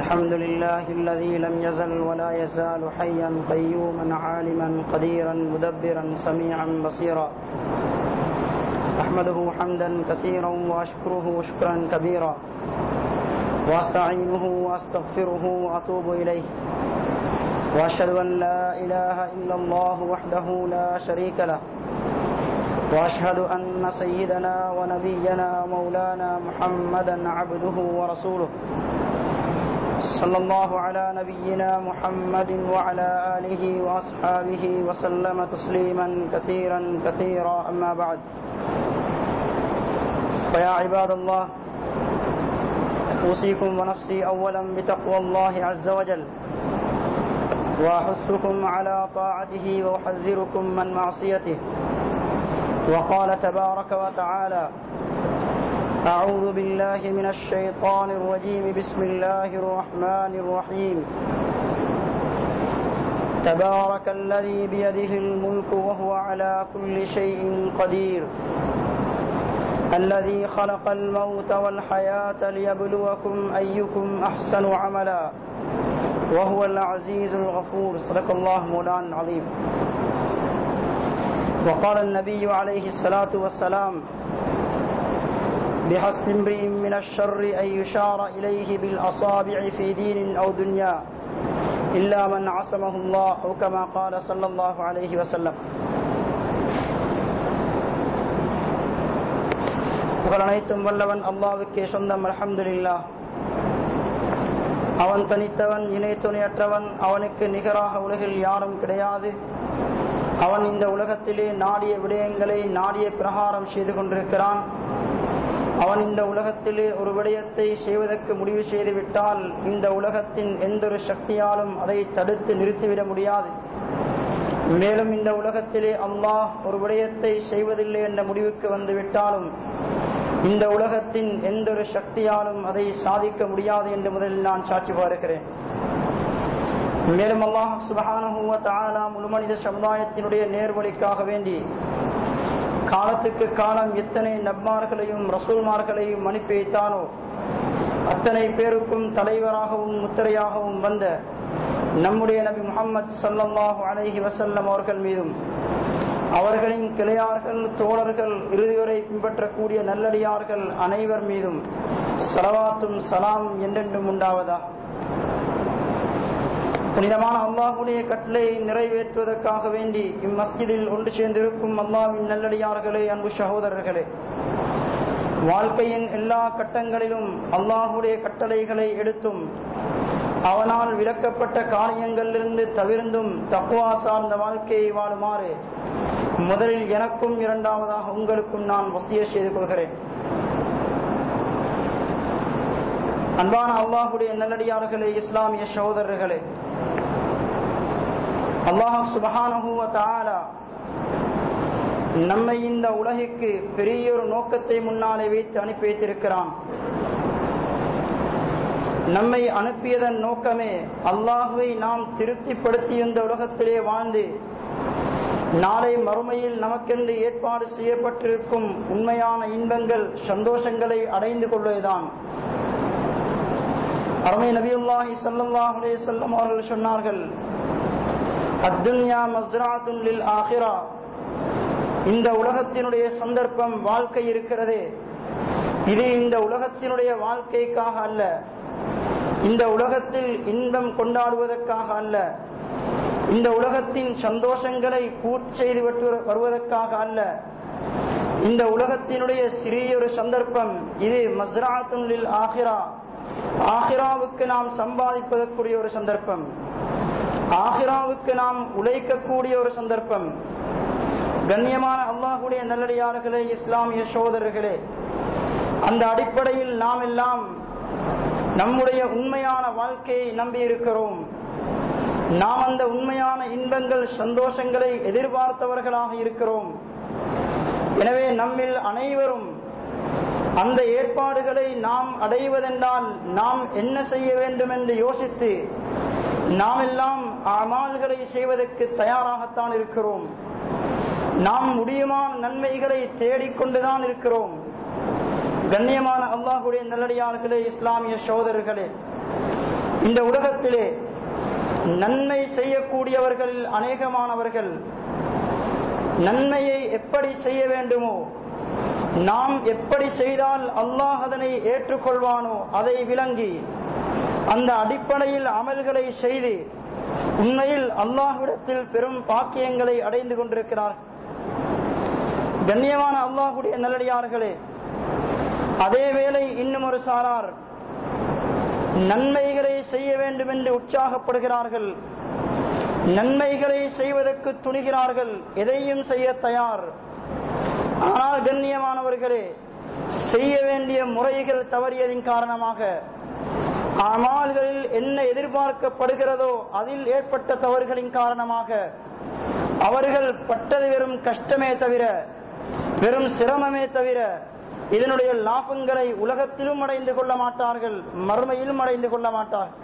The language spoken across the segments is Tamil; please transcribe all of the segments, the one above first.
الحمد لله الذي لم يزل ولا يزال حيا قيوما عالما قديرا مدبرا سميعا بصيرا احمده حمدا كثيرا واشكره شكرا كبيرا واستعينه واستغفره واتوب اليه واشهد ان لا اله الا الله وحده لا شريك له واشهد ان سيدنا ونبينا مولانا محمدا عبده ورسوله صلى الله على نبينا محمد وعلى اله واصحابه وسلم تسليما كثيرا كثيرا اما بعد فيا عباد الله اوصيكم ونفسي اولا بتقوى الله عز وجل واحثكم على طاعته واحذركم من معصيته وقال تبارك وتعالى أعوذ بالله من الشيطان الرجيم بسم الله الرحمن الرحيم تبارك الذي بيده الملك وهو على كل شيء قدير الذي خلق الموت والحياة ليبلوكم أيكم أحسن عملا وهو العزيز الغفور صدق الله مولانا العظيم وقال النبي عليه الصلاة والسلام بحسب امرئ من الشر أن يشار إليه بالأصابع في دين أو دنيا إلا من عصمه الله أو كما قال صلى الله عليه وسلم புகழ் அனைத்தும் வல்லவன் அல்லாவுக்கே சொந்தம் அலமதுல்லா அவன் தனித்தவன் இணை துணையற்றவன் அவனுக்கு நிகராக உலகில் யாரும் கிடையாது அவன் இந்த உலகத்திலே நாடிய விடயங்களை நாடிய பிரகாரம் செய்து கொண்டிருக்கிறான் அவன் இந்த உலகத்திலே ஒரு விடயத்தை செய்வதற்கு முடிவு செய்துவிட்டால் இந்த உலகத்தின் எந்த ஒரு சக்தியாலும் அதை தடுத்து நிறுத்திவிட முடியாது மேலும் இந்த உலகத்திலே அல்லாஹ் ஒரு விடயத்தை செய்வதில்லை என்ற முடிவுக்கு வந்துவிட்டாலும் இந்த உலகத்தின் எந்த ஒரு சக்தியாலும் அதை சாதிக்க முடியாது என்று முதலில் நான் சாட்சி பார்க்கிறேன் மேலும் அல்லாஹ் சுபகான முழு மனித சமுதாயத்தினுடைய நேர்வழிக்காக வேண்டி காலத்துக்கு காலம் எத்தனை நப்மார்களையும் ரசூல்மார்களையும் அனுப்பி வைத்தானோ அத்தனை பேருக்கும் தலைவராகவும் முத்திரையாகவும் வந்த நம்முடைய நபி முகமது சல்லாஹு அலஹி வசல்லம் அவர்கள் மீதும் அவர்களின் கிளையார்கள் தோழர்கள் இறுதி வரை பின்பற்றக்கூடிய நல்லடியார்கள் அனைவர் மீதும் சலவாத்தும் சலாம் என்றென்றும் உண்டாவதா புனிதமான அல்லாஹுடைய கட்டளை நிறைவேற்றுவதற்காக வேண்டி இம்மஸ்ஜிதில் ஒன்று சேர்ந்திருக்கும் அல்லாவின் நல்லடியார்களே அன்பு சகோதரர்களே வாழ்க்கையின் எல்லா கட்டங்களிலும் அல்லாஹுடைய கட்டளைகளை எடுத்தும் அவனால் விளக்கப்பட்ட காரியங்களிலிருந்து தவிர்ந்தும் தக்குவா சார்ந்த வாழ்க்கையை வாழுமாறு முதலில் எனக்கும் இரண்டாவதாக உங்களுக்கும் நான் வசிய செய்து கொள்கிறேன் அன்பான அல்லாஹுடைய நல்லடியார்களே இஸ்லாமிய சகோதரர்களே அல்லாஹ் சுபஹானஹூவ நம்மை இந்த உலகிற்கு பெரிய ஒரு நோக்கத்தை முன்னாலே வைத்து அனுப்பி வைத்திருக்கிறான் நம்மை அனுப்பியதன் நோக்கமே அல்லாஹுவை நாம் திருப்திப்படுத்தி இந்த உலகத்திலே வாழ்ந்து நாளை மறுமையில் நமக்கென்று ஏற்பாடு செய்யப்பட்டிருக்கும் உண்மையான இன்பங்கள் சந்தோஷங்களை அடைந்து கொள்வதுதான் அருமை நபியுல்லாஹி சல்லாஹ் அலே செல்லம் அவர்கள் சொன்னார்கள் அத்துன்யா மஸ்ராத்துன் லில் ஆஹிரா இந்த உலகத்தினுடைய சந்தர்ப்பம் வாழ்க்கை இருக்கிறதே இது இந்த உலகத்தினுடைய வாழ்க்கைக்காக அல்ல இந்த உலகத்தில் இன்பம் கொண்டாடுவதற்காக அல்ல இந்த உலகத்தின் சந்தோஷங்களை பூர்த்தி செய்து வருவதற்காக அல்ல இந்த உலகத்தினுடைய சிறிய ஒரு சந்தர்ப்பம் இது மஸ்ராத்துன் லில் ஆஹிரா ஆஹிராவுக்கு நாம் சம்பாதிப்பதற்குரிய ஒரு சந்தர்ப்பம் ஆஹிராவுக்கு நாம் உழைக்கக்கூடிய ஒரு சந்தர்ப்பம் கண்ணியமான அல்லாஹுடைய நல்லடியார்களே இஸ்லாமிய சோதரர்களே அந்த அடிப்படையில் நாம் எல்லாம் நம்முடைய உண்மையான வாழ்க்கையை நம்பி இருக்கிறோம் நாம் அந்த உண்மையான இன்பங்கள் சந்தோஷங்களை எதிர்பார்த்தவர்களாக இருக்கிறோம் எனவே நம்மில் அனைவரும் அந்த ஏற்பாடுகளை நாம் அடைவதென்றால் நாம் என்ன செய்ய வேண்டும் என்று யோசித்து நாம் எல்லாம் அமால்களை செய்வதற்கு தயாராகத்தான் இருக்கிறோம் நாம் முடியுமான நன்மைகளை தேடிக்கொண்டுதான் இருக்கிறோம் கண்ணியமான அல்லாஹுடைய நல்லடியார்களே இஸ்லாமிய சோதரர்களே இந்த உலகத்திலே நன்மை செய்யக்கூடியவர்கள் அநேகமானவர்கள் நன்மையை எப்படி செய்ய வேண்டுமோ நாம் எப்படி செய்தால் அல்லாஹ் அதனை ஏற்றுக்கொள்வானோ அதை விளங்கி அந்த அடிப்படையில் அமல்களை செய்து உண்மையில் அல்லாஹ்விடத்தில் பெரும் பாக்கியங்களை அடைந்து கொண்டிருக்கிறார் கண்ணியமான அல்லாஹுடைய நல்லடியார்களே அதே வேளை இன்னும் ஒரு சாரார் நன்மைகளை செய்ய வேண்டும் என்று உற்சாகப்படுகிறார்கள் நன்மைகளை செய்வதற்கு துணிகிறார்கள் எதையும் செய்ய தயார் ஆனால் கண்ணியமானவர்களே செய்ய வேண்டிய முறைகள் தவறியதின் காரணமாக அமால்களில் என்ன எதிர்பார்க்கப்படுகிறதோ அதில் ஏற்பட்ட தவறுகளின் காரணமாக அவர்கள் பட்டது வெறும் கஷ்டமே தவிர வெறும் சிரமமே தவிர இதனுடைய லாபங்களை உலகத்திலும் அடைந்து கொள்ள மாட்டார்கள் மறுமையிலும் அடைந்து கொள்ள மாட்டார்கள்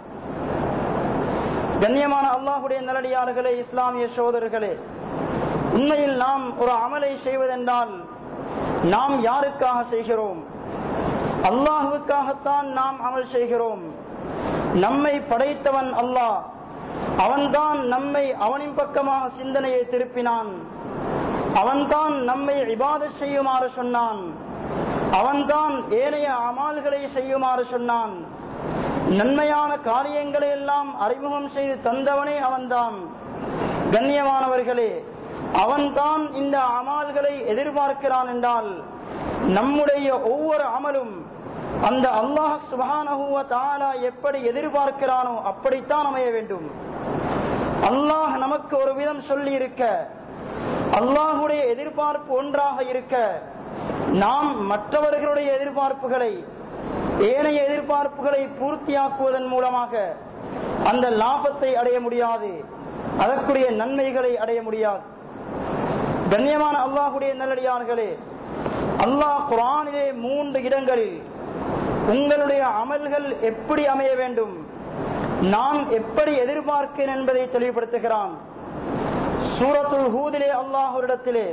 கண்ணியமான அல்லாஹுடைய நல்லடியார்களே இஸ்லாமிய சோதர்களே உண்மையில் நாம் ஒரு அமலை செய்வதென்றால் நாம் யாருக்காக செய்கிறோம் அல்லாஹுக்காகத்தான் நாம் அமல் செய்கிறோம் நம்மை படைத்தவன் அல்லாஹ் அவன்தான் நம்மை அவனின் பக்கமாக சிந்தனையை திருப்பினான் அவன்தான் நம்மை இபாத செய்யுமாறு சொன்னான் அவன்தான் ஏனைய அமால்களை செய்யுமாறு சொன்னான் நன்மையான காரியங்களை எல்லாம் அறிமுகம் செய்து தந்தவனே அவன்தான் கண்ணியமானவர்களே அவன்தான் இந்த அமால்களை எதிர்பார்க்கிறான் என்றால் நம்முடைய ஒவ்வொரு அமலும் அந்த அல்லாஹ் சுபஹானஹுவ தாலா எப்படி எதிர்பார்க்கிறானோ அப்படித்தான் அமைய வேண்டும் அல்லாஹ் நமக்கு ஒரு விதம் சொல்லி இருக்க அல்லாஹுடைய எதிர்பார்ப்பு ஒன்றாக இருக்க நாம் மற்றவர்களுடைய எதிர்பார்ப்புகளை ஏனைய எதிர்பார்ப்புகளை பூர்த்தியாக்குவதன் மூலமாக அந்த லாபத்தை அடைய முடியாது அதற்குரிய நன்மைகளை அடைய முடியாது கண்ணியமான அல்லாஹுடைய நல்லடியார்களே அல்லாஹ் குரானிலே மூன்று இடங்களில் உங்களுடைய அமல்கள் எப்படி அமைய வேண்டும் நான் எப்படி எதிர்பார்க்கிறேன் என்பதை தெளிவுபடுத்துகிறான் சூரத்துல் ஹூதிலே அல்லாஹுரிடத்திலே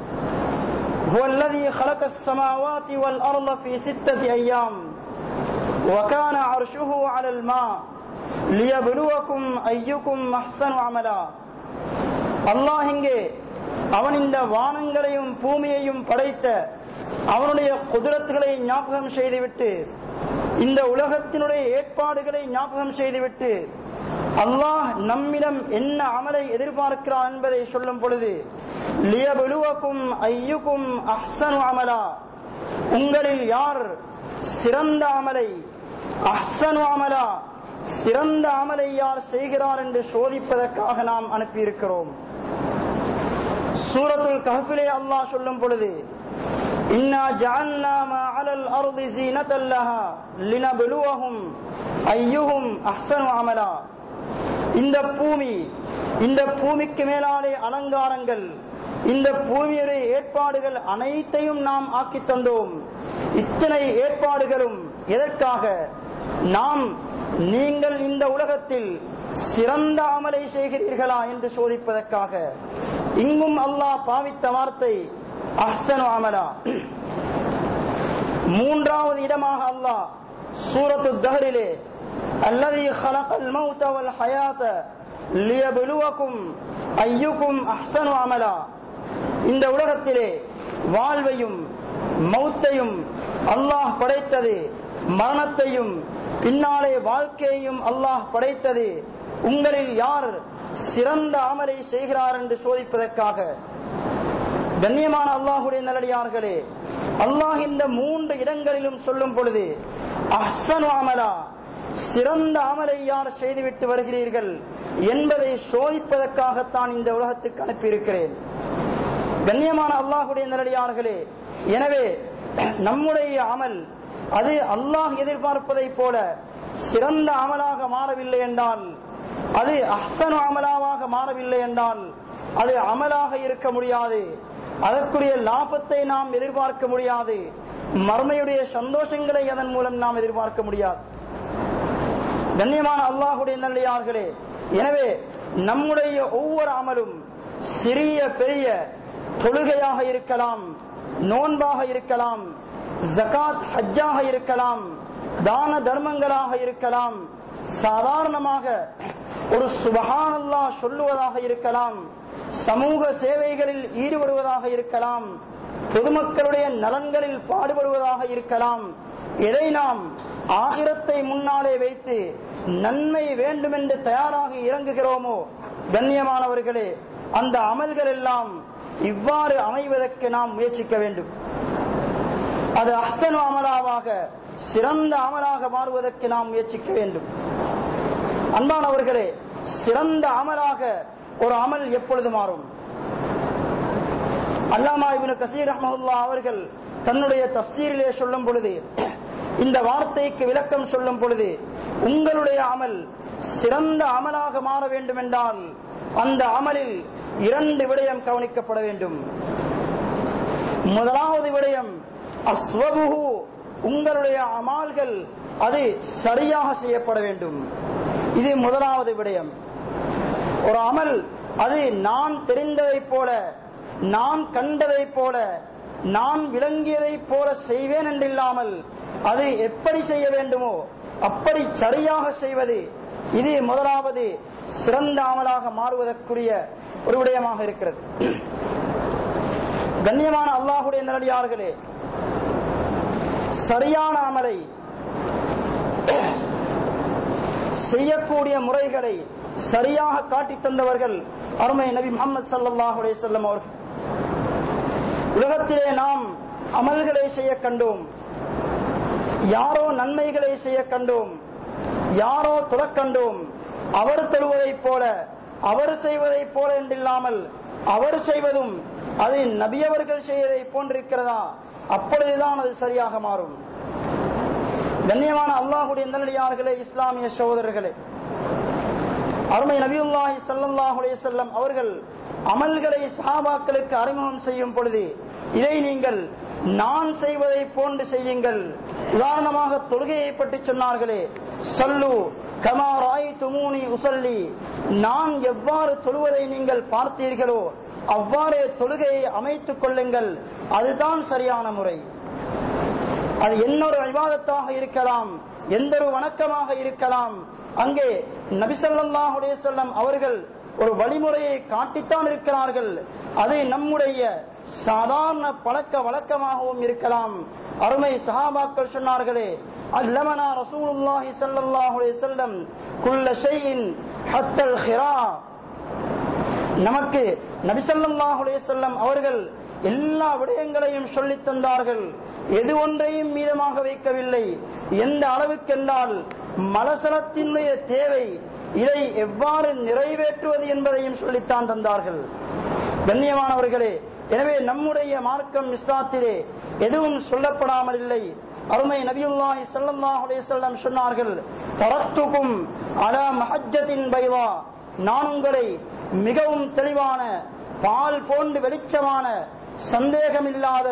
هو الذي خلق السماوات والأرض في ستة أيام وكان عرشه على الماء ليبلوكم أيكم أحسن عملا அல்லாஹ் இங்கே அவன் இந்த வானங்களையும் பூமியையும் படைத்த அவனுடைய குதிரத்துகளை ஞாபகம் செய்துவிட்டு இந்த உலகத்தினுடைய ஏற்பாடுகளை ஞாபகம் செய்துவிட்டு அல்லாஹ் நம்மிடம் என்ன அமலை எதிர்பார்க்கிறான் என்பதை சொல்லும் பொழுது லியபுலுவக்கும் ஐயுக்கும் அஹ்சனு அமலா உங்களில் யார் சிறந்த அமலை அஹ்சனு அமலா சிறந்த அமலை யார் செய்கிறார் என்று சோதிப்பதற்காக நாம் அனுப்பியிருக்கிறோம் சூரத்துல் கஹ்பிலே அல்லாஹ் சொல்லும் பொழுது இன்னா ஜஅல்னா மா அலல் அர்தி ஸீனத்தல் லஹா லினப்லுவஹும் ஐயுஹும் அஹ்சனு அமலா இந்த பூமி இந்த பூமிக்கு மேலாலே அலங்காரங்கள் இந்த பூமியுடைய ஏற்பாடுகள் அனைத்தையும் நாம் ஆக்கி தந்தோம் இத்தனை ஏற்பாடுகளும் எதற்காக நாம் நீங்கள் இந்த உலகத்தில் சிறந்த அமலை செய்கிறீர்களா என்று சோதிப்பதற்காக இங்கும் அல்லாஹ் பாவித்த வார்த்தை அஹ்சனு அமலா மூன்றாவது இடமாக அல்லாஹ் சூரத்து தஹரிலே அல்லது خلقல் மௌத வல் ஹயாத லியப்லுவக்கும் ஐயுக்கும் அஹ்சனு அமலா இந்த உலகத்திலே வாழ்வையும் மௌத்தையும் அல்லாஹ் படைத்தது மரணத்தையும் பின்னாலே வாழ்க்கையையும் அல்லாஹ் படைத்தது உங்களில் யார் சிறந்த அமலை செய்கிறார் என்று சோதிப்பதற்காக கண்ணியமான அல்லாஹுடைய நல்லடியார்களே அல்லாஹ் இந்த மூன்று இடங்களிலும் சொல்லும் பொழுது அஹ்சனு அமலா சிறந்த அமலை யார் செய்துவிட்டு வருகிறீர்கள் என்பதை சோதிப்பதற்காகத்தான் இந்த உலகத்துக்கு அனுப்பியிருக்கிறேன் கண்ணியமான அல்லாஹுடைய நல்லடியார்களே எனவே நம்முடைய அமல் அது அல்லாஹ் எதிர்பார்ப்பதைப் போல சிறந்த அமலாக மாறவில்லை என்றால் அது அஹ்சனு அமலாவாக மாறவில்லை என்றால் அது அமலாக இருக்க முடியாது அதற்குரிய லாபத்தை நாம் எதிர்பார்க்க முடியாது மர்மையுடைய சந்தோஷங்களை அதன் மூலம் நாம் எதிர்பார்க்க முடியாது கண்ணியமான அல்லாஹுடைய நல்லையார்களே எனவே நம்முடைய ஒவ்வொரு அமலும் சிறிய பெரிய தொழுகையாக இருக்கலாம் நோன்பாக இருக்கலாம் ஜகாத் ஹஜ்ஜாக இருக்கலாம் தான தர்மங்களாக இருக்கலாம் சாதாரணமாக ஒரு சுபஹானல்லா சொல்லுவதாக இருக்கலாம் சமூக சேவைகளில் ஈடுபடுவதாக இருக்கலாம் பொதுமக்களுடைய நலன்களில் பாடுபடுவதாக இருக்கலாம் எதை நாம் ஆகிரத்தை முன்னாலே வைத்து நன்மை வேண்டுமென்று தயாராக இறங்குகிறோமோ கண்ணியமானவர்களே அந்த அமல்கள் எல்லாம் இவ்வாறு அமைவதற்கு நாம் முயற்சிக்க வேண்டும் அது அஹ்சனு அமலாவாக சிறந்த அமலாக மாறுவதற்கு நாம் முயற்சிக்க வேண்டும் அன்பானவர்களே சிறந்த அமலாக ஒரு அமல் எப்பொழுது மாறும் அல்லாமா இப்னு கசீர் அஹமதுல்லா அவர்கள் தன்னுடைய தப்சீரிலே சொல்லும் பொழுது இந்த வார்த்தைக்கு விளக்கம் சொல்லும் பொழுது உங்களுடைய அமல் சிறந்த அமலாக மாற வேண்டும் என்றால் அந்த அமலில் இரண்டு விடயம் கவனிக்கப்பட வேண்டும் முதலாவது விடயம் அஸ்வபுகு உங்களுடைய அமால்கள் அது சரியாக செய்யப்பட வேண்டும் இது முதலாவது விடயம் ஒரு அமல் அது நான் தெரிந்ததைப் போல நான் கண்டதைப் போல நான் விளங்கியதைப் போல செய்வேன் என்றில்லாமல் அது எப்படி செய்ய வேண்டுமோ அப்படி சரியாக செய்வது இது முதலாவது சிறந்த அமலாக மாறுவதற்குரிய ஒரு விடயமாக இருக்கிறது கண்ணியமான அல்லாஹுடைய நல்லடியார்களே சரியான அமலை செய்யக்கூடிய முறைகளை சரியாக காட்டித் தந்தவர்கள் அருமை நபி முகமது சல்லாஹ் செல்லம் அவர்கள் உலகத்திலே நாம் அமல்களை செய்ய கண்டோம் யாரோ நன்மைகளை செய்ய கண்டோம் யாரோ துறக்கண்டோம் அவர் தொழுவதைப் போல அவர் செய்வதைப் போல என்றில்லாமல் அவர் செய்வதும் அது நபியவர்கள் செய்வதை போன்றிருக்கிறதா அப்பொழுதுதான் அது சரியாக மாறும் கண்ணியமான அல்லாஹுடைய நல்லடியார்களே இஸ்லாமிய சகோதரர்களே அருமை நபியுல்லாஹி சல்லாஹுடைய செல்லம் அவர்கள் அமல்களை சஹாபாக்களுக்கு அறிமுகம் செய்யும் பொழுது இதை நீங்கள் நான் செய்வதை போன்று செய்யுங்கள் உதாரணமாக தொழுகையை பற்றி சொன்னார்களே சொல்லு கமா ராய் துமூனி உசல்லி நான் எவ்வாறு தொழுவதை நீங்கள் பார்த்தீர்களோ அவ்வாறே தொழுகையை அமைத்துக் கொள்ளுங்கள் அதுதான் சரியான முறை அது என்னொரு விவாதத்தாக இருக்கலாம் எந்த ஒரு வணக்கமாக இருக்கலாம் அங்கே நபிசல்லாஹுடைய செல்லம் அவர்கள் ஒரு வழிமுறையை காட்டித்தான் இருக்கிறார்கள் அது நம்முடைய சாதாரண பழக்க வழக்கமாகவும் இருக்கலாம் அருமை சஹாபாக்கள் சொன்னார்களே அல்லமனா ரசூலுல்லாஹி ஸல்லல்லாஹு அலைஹி வஸல்லம் குல்ல ஷைஇன் ஹத்தல் ஹிரா நமக்கு நபிசல்லாஹு அலைஹி வஸல்லம் அவர்கள் எல்லா விடயங்களையும் சொல்லித் தந்தார்கள் எது ஒன்றையும் மீதமாக வைக்கவில்லை எந்த அளவுக்கென்றால் மலசலத்தினுடைய தேவை இதை எவ்வாறு நிறைவேற்றுவது என்பதையும் சொல்லித்தான் தந்தார்கள் கண்ணியமானவர்களே எனவே நம்முடைய மார்க்கம் இஸ்லாத்திலே எதுவும் சொல்லப்படாமல் இல்லை அருமை நபியுல்லாஹி ஸல்லல்லாஹு அலைஹி வஸல்லம் சொன்னார்கள் தரத்துக்கும் அலா மஹஜ்ஜத்தின் பைவா நான் உங்களை மிகவும் தெளிவான பால் போன்று வெளிச்சமான சந்தேகமில்லாத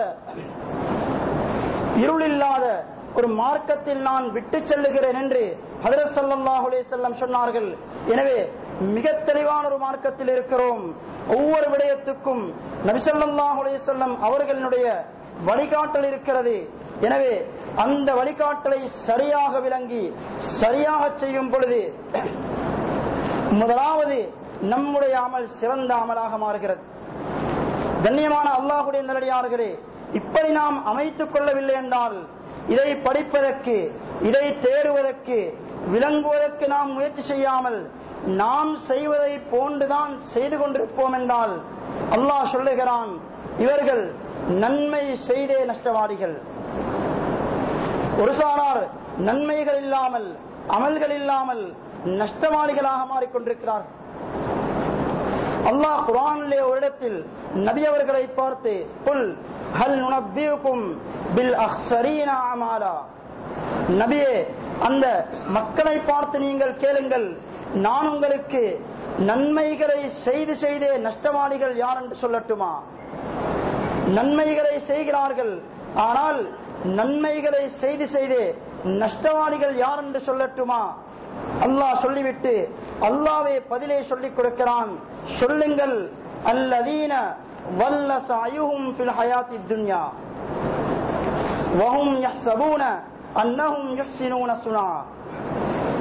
இருளில்லாத ஒரு மார்க்கத்தில் நான் விட்டு செல்லுகிறேன் என்று ஹதரத் ஸல்லல்லாஹு அலைஹி வஸல்லம் சொன்னார்கள் எனவே மிக தெளிவான ஒரு மார்க்கத்தில் இருக்கிறோம் ஒவ்வொரு விடயத்துக்கும் நபி ஸல்லல்லாஹு அலைஹி வஸல்லம் அவர்களுடைய வழிகாட்டல் இருக்கிறது எனவே அந்த வழிகாட்டலை சரியாக விளங்கி சரியாக செய்யும் பொழுது முதலாவது நம்முடைய அமல் சிறந்த அமலாக மாறுகிறது கண்ணியமான அல்லாஹுடைய நல்லடியார்களே இப்படி நாம் அமைத்துக் கொள்ளவில்லை என்றால் இதை படிப்பதற்கு இதை தேடுவதற்கு விளங்குவதற்கு நாம் முயற்சி செய்யாமல் நாம் செய்வதை போன்றுதான் செய்து கொண்டிருப்போம் என்றால் அல்லாஹ் சொல்லுகிறான் இவர்கள் நன்மை செய்தே நஷ்டவாதிகள் ஒரு சாரார் நன்மைகள் இல்லாமல் அமல்கள் இல்லாமல் நஷ்டவாளிகளாக மாறிக்கொண்டிருக்கிறார்கள் அல்லாஹ் குரானிலே ஒரு இடத்தில் நபி அவர்களை பார்த்து புல் ஹல் நுனப்பியுக்கும் பில் அஹ்சரீன அமாலா நபியே அந்த மக்களை பார்த்து நீங்கள் கேளுங்கள் நான் உங்களுக்கு நன்மைகளை செய்து செய்தே நஷ்டவாளிகள் யார் என்று சொல்லட்டுமா நன்மைகளை செய்கிறார்கள் ஆனால் நன்மைகளை செய்து செய்தே நஷ்டவாளிகள் யார் என்று சொல்லட்டுமா அல்லாஹ் சொல்லிவிட்டு அல்லாவே பதிலை சொல்லிக் கொடுக்கிறான் சொல்லுங்கள் அல்லதீன வல்ல சாயுஹும் ஃபில் ஹயாத்தி துன்யா வஹும் யஹ்சபூன அன்னஹும் யுஹ்சினூன சுனா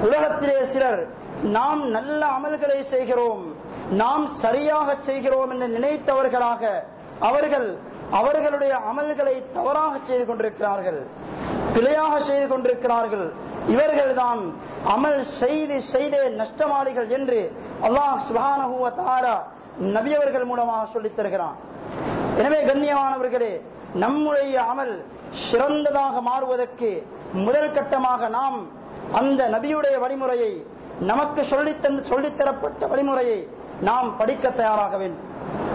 உலகத்திலே சிலர் நாம் நல்ல அமல்களை செய்கிறோம் நாம் சரியாக செய்கிறோம் என்று நினைத்தவர்களாக அவர்கள் அவர்களுடைய அமல்களை தவறாக செய்து கொண்டிருக்கிறார்கள் பிழையாக செய்து கொண்டிருக்கிறார்கள் இவர்கள்தான் அமல் செய்து செய்தே நஷ்டமாளிகள் என்று அல்லாஹ் சுபானஹுவ தாரா நபியவர்கள் மூலமாக சொல்லித் தருகிறான் எனவே கண்ணியமானவர்களே நம்முடைய அமல் சிறந்ததாக மாறுவதற்கு முதல் கட்டமாக நாம் அந்த நபியுடைய வழிமுறையை நமக்கு சொல்லித் தந்து- சொல்லித் தரப்பட்ட வழிமுறையை நாம் படிக்க தயாராக வேண்டும்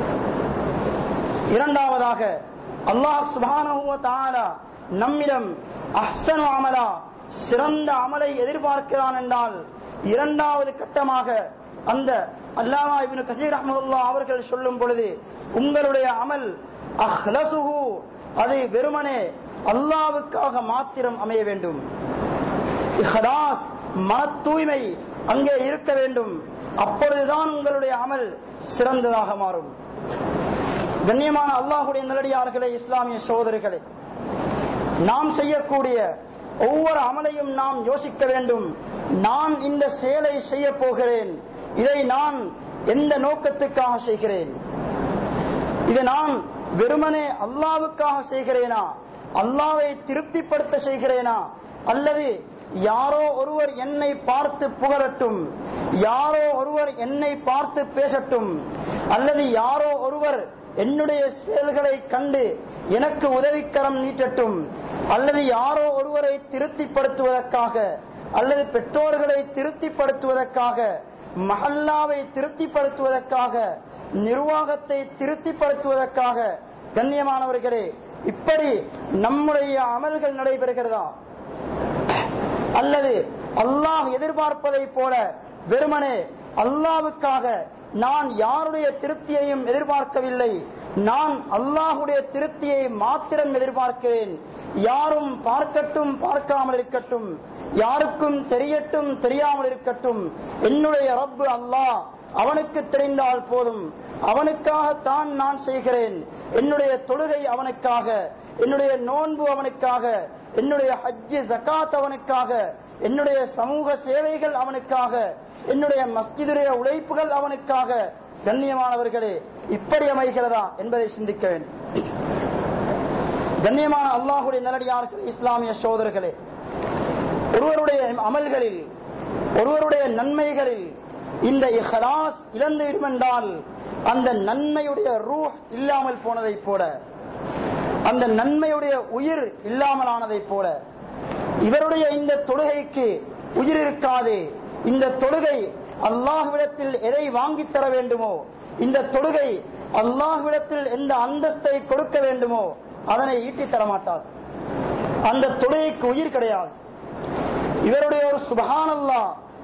இரண்டாவதாக அல்லாஹ் சுபானஹு வ தஆலா நம்மிடம் அஹ்சனு அமலா சிறந்த அமலை எதிர்பார்க்கிறான் என்றால் இரண்டாவது கட்டமாக அந்த அல்லாமா இப்னு கசீர் ரஹ்மத்துல்லாஹ் அவர்கள் சொல்லும் பொழுது உங்களுடைய அமல் அஹ்லசுஹு அது வெறுமனே அல்லாவுக்காக மாத்திரம் அமைய வேண்டும் இஹ்லாஸ் மன தூய்மை அங்கே இருக்க வேண்டும் அப்பொழுதுதான் உங்களுடைய அமல் சிறந்ததாக மாறும் கண்ணியமான அல்லாஹுடைய நல்லடியார்களே இஸ்லாமிய சோதரிகளே நாம் செய்யக்கூடிய ஒவ்வொரு அமலையும் நாம் யோசிக்க வேண்டும் நான் இந்த செயலை செய்ய போகிறேன் இதை நான் எந்த நோக்கத்துக்காக செய்கிறேன் இதை நான் வெறுமனே அல்லாவுக்காக செய்கிறேனா அல்லாவை திருப்திப்படுத்த செய்கிறேனா அல்லது யாரோ ஒருவர் என்னை பார்த்து புகழட்டும் யாரோ ஒருவர் என்னை பார்த்து பேசட்டும் அல்லது யாரோ ஒருவர் என்னுடைய செயல்களை கண்டு எனக்கு உதவிக்கரம் நீட்டட்டும் அல்லது யாரோ ஒருவரை திருப்திப்படுத்துவதற்காக அல்லது பெற்றோர்களை திருப்திப்படுத்துவதற்காக மஹல்லாவை திருப்திப்படுத்துவதற்காக நிர்வாகத்தை திருப்திப்படுத்துவதற்காக கண்ணியமானவர்களே இப்படி நம்முடைய அமல்கள் நடைபெறுகிறதா அல்லது அல்லாஹ் எதிர்பார்ப்பதை போல வெறுமனே அல்லாவுக்காக நான் யாருடைய திருப்தியையும் எதிர்பார்க்கவில்லை நான் அல்லாஹுடைய திருப்தியை மாத்திரம் எதிர்பார்க்கிறேன் யாரும் பார்க்கட்டும் பார்க்காமல் இருக்கட்டும் யாருக்கும் தெரியட்டும் தெரியாமல் இருக்கட்டும் என்னுடைய ரப்பு அல்லாஹ் அவனுக்கு தெரிந்தால் போதும் அவனுக்காகத்தான் நான் செய்கிறேன் என்னுடைய தொழுகை அவனுக்காக என்னுடைய நோன்பு அவனுக்காக என்னுடைய ஹஜ்ஜு ஜகாத் அவனுக்காக என்னுடைய சமூக சேவைகள் அவனுக்காக என்னுடைய மஸ்ஜிதுடைய உழைப்புகள் அவனுக்காக கண்ணியமானவர்களே இப்படி அமைகிறதா என்பதை சிந்திக்க வேண்டும் கண்ணியமான அல்லாஹுடைய நல்லடியார்கள் இஸ்லாமிய சோதர்களே ஒருவருடைய அமல்களில் ஒருவருடைய நன்மைகளில் இந்த இஹ்லாஸ் இழந்து விடுமென்றால் அந்த நன்மையுடைய ரூஹ் இல்லாமல் போனதைப் போல அந்த நன்மையுடைய உயிர் இல்லாமல் ஆனதைப் போல இவருடைய இந்த தொழுகைக்கு உயிர் இருக்காது இந்த தொழுகை அல்லாஹ்விடத்தில் எதை வாங்கித் தர வேண்டுமோ இந்த தொழுகை அல்லாஹ்விடத்தில் எந்த அந்தஸ்தை கொடுக்க வேண்டுமோ அதனை ஈட்டித் தர மாட்டார் அந்த தொழுகைக்கு உயிர் கிடையாது இவருடைய ஒரு சுபஹானல்லா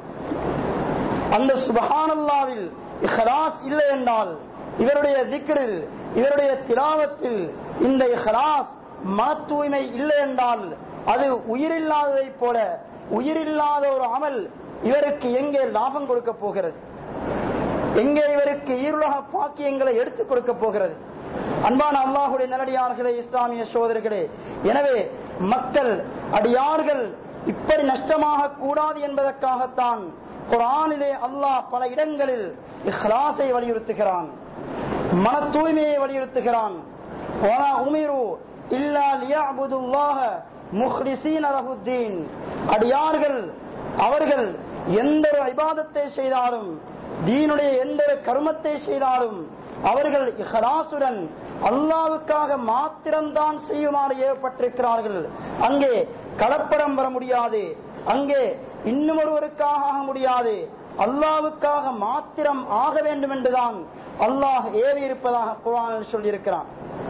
அந்த சுபஹானல்லாவில் இஹ்லாஸ் இல்லை என்றால் இவருடைய திக்ரில் இவருடைய திலாவத்தில் இந்த இஹ்லாஸ் மன தூய்மை இல்லை என்றால் அது உயிரில்லாததைப் போல உயிரில்லாத ஒரு அமல் இவருக்கு எங்கே லாபம் கொடுக்க போகிறது எங்கே இவருக்கு ஈருலக பாக்கியங்களை எடுத்துக் கொடுக்க போகிறது அன்பான அல்லாஹுடைய நல்லடியார்களே இஸ்லாமிய சோதர்களே எனவே மக்கள் அடியார்கள் இப்படி நஷ்டமாக கூடாது என்பதற்காகத்தான் குரானிலே அல்லாஹ் பல இடங்களில் இஹ்லாஸை வலியுறுத்துகிறான் மன தூய்மையை வலியுறுத்துகிறான் وَمَا أُمِرُوا إِلَّا لِيَعْبُدُوا اللَّهَ مُخْلِصِينَ لَهُ الدِّينَ அடியார்கள் அவர்கள் எந்த ஒரு இபாதத்தை செய்தாலும் தீனுடைய எந்த ஒரு கர்மத்தை செய்தாலும் அவர்கள் இஹ்லாசுடன் அல்லாவுக்காக மாத்திரம்தான் செய்யுமாறு ஏவப்பட்டிருக்கிறார்கள் அங்கே கலப்படம் வர முடியாது அங்கே இன்னும் ஒருவருக்காக ஆக முடியாது அல்லாவுக்காக மாத்திரம் ஆக வேண்டும் என்றுதான் அல்லாஹ் ஏவி இருப்பதாக குரானில் சொல்லியிருக்கிறான்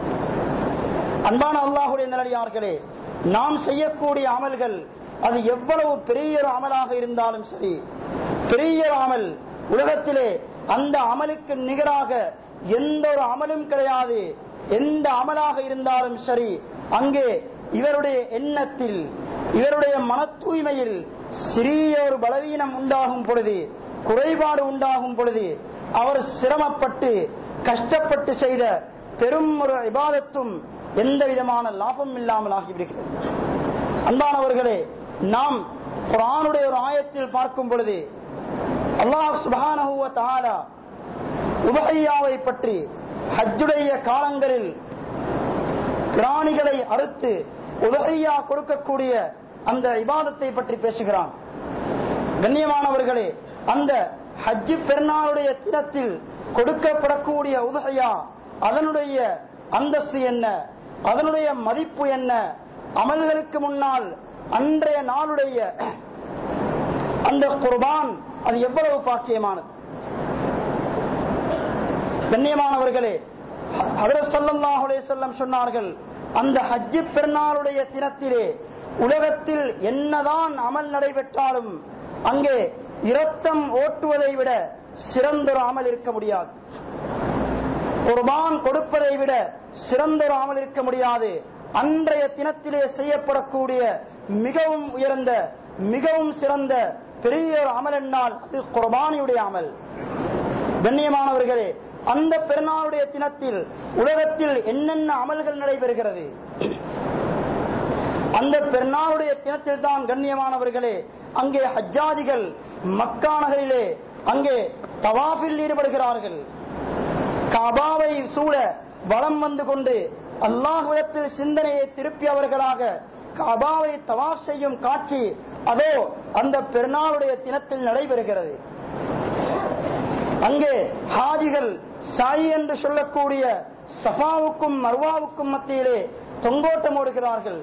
அன்பான அல்லாஹுடைய நிலையார்களே நாம் செய்யக்கூடிய அமல்கள் அது எவ்வளவு பெரிய ஒரு அமலாக இருந்தாலும் சரி பெரிய ஒரு அமல் உலகத்திலே அந்த அமலுக்கு நிகராக எந்த ஒரு அமலும் கிடையாது எந்த அமலாக இருந்தாலும் சரி அங்கே இவருடைய எண்ணத்தில் இவருடைய மன தூய்மையில் சிறிய ஒரு பலவீனம் உண்டாகும் பொழுது குறைபாடு உண்டாகும் பொழுது அவர் சிரமப்பட்டு கஷ்டப்பட்டு செய்த பெரும் ஒரு இபாதத்தும் எந்த விதமான லாபம் இல்லாமல் ஆகிவிடுகிறது அன்பானவர்களே நாம் குரானுடைய ஒரு ஆயத்தில் பார்க்கும் பொழுது அல்லாஹ் சுபஹானஹு வ தஆலா உபஹையாவை பற்றி ஹஜ்ஜுடைய காலங்களில் பிராணிகளை அறுத்து உதகையா கொடுக்கக்கூடிய அந்த இபாதத்தை பற்றி பேசுகிறான் கண்ணியமானவர்களே அந்த ஹஜ்ஜு பெருநாளுடைய தினத்தில் கொடுக்கப்படக்கூடிய உதகையா அதனுடைய அந்தஸ்து என்ன அதனுடைய மதிப்பு என்ன அமல்களுக்கு முன்னால் அன்றைய நாளுடைய அந்த குர்பான் அது எவ்வளவு பாக்கியமானது கண்ணியமானவர்களே ஹதரத் ஸல்லல்லாஹு அலைஹி வஸல்லம் சொன்னார்கள் அந்த ஹஜ்ஜு பெருநாளுடைய தினத்திலே உலகத்தில் என்னதான் அமல் நடைபெற்றாலும் அங்கே இரத்தம் ஓட்டுவதை விட சிறந்தொரு அமல் இருக்க முடியாது குர்பான் கொடுப்பதை விட சிறந்தொரு அமல் இருக்க முடியாது அன்றைய தினத்திலே செய்யப்படக்கூடிய மிகவும் உயர்ந்த மிகவும் சிறந்த பெரிய ஒரு அமல் என்னால் அது குர்பானியுடைய அமல் கண்ணியமானவர்களே அந்த பெருநாளுடைய தினத்தில் உலகத்தில் என்னென்ன அமல்கள் நடைபெறுகிறது அந்த பெருநாளுடைய தினத்தில் தான் கண்ணியமானவர்களே அங்கே ஹஜ்ஜாதிகள் மக்கா நகரிலே அங்கே தவாஃபில் ஈடுபடுகிறார்கள் காபாவை சூழ வலம் வந்து கொண்டு அல்லாஹ்விடத்தில் சிந்தனையை திருப்பியவர்களாக காபாவை தவாஃப் செய்யும் காட்சி அதோ அந்த பெருநாளுடைய தினத்தில் நடைபெறுகிறது அங்கே ஹாஜிகள் சாய் என்று சொல்லக்கூடிய சஃபாவுக்கும் மர்வாவுக்கும் மத்தியிலே தொங்கோட்டம் ஓடுகிறார்கள்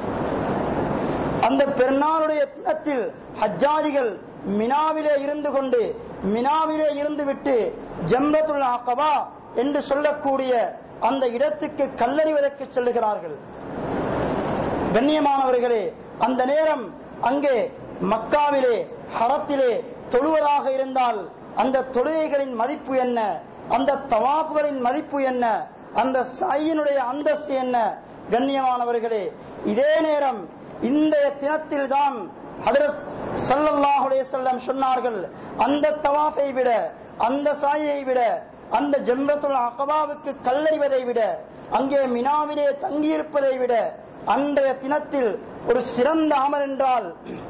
அந்த பெருநாளுடைய தினத்தில் ஹஜ்ஜாதிகள் மினாவிலே இருந்து கொண்டு மினாவிலே இருந்து விட்டு ஜம்ரத்துல் அகபா என்று சொல்லக்கூடிய அந்த இடத்துக்கு கல்லறிவதற்கு செல்லுகிறார்கள் கண்ணியமானவர்களே அந்த நேரம் அங்கே மக்காவிலே ஹரத்திலே தொழுவதாக இருந்தால் அந்த தொழுகைகளின் மதிப்பு என்ன அந்த தவாப்புகளின் மதிப்பு என்ன அந்த சாயினுடைய அந்தஸ்து என்ன கண்ணியமானவர்களே இதே நேரம் இந்த தினத்தில் தான் ஹதரத் ஸல்லல்லாஹு அலைஹி வஸல்லம் சொன்னார்கள் அந்த தவாஃபை விட அந்த சாயை விட அந்த ஜம்ரத்துல் அகபாவுக்கு கல்லறிவதை விட அங்கே மினாவிலே தங்கியிருப்பதை விட அன்றைய தினத்தில் ஒரு சிறந்த அமல் என்றால்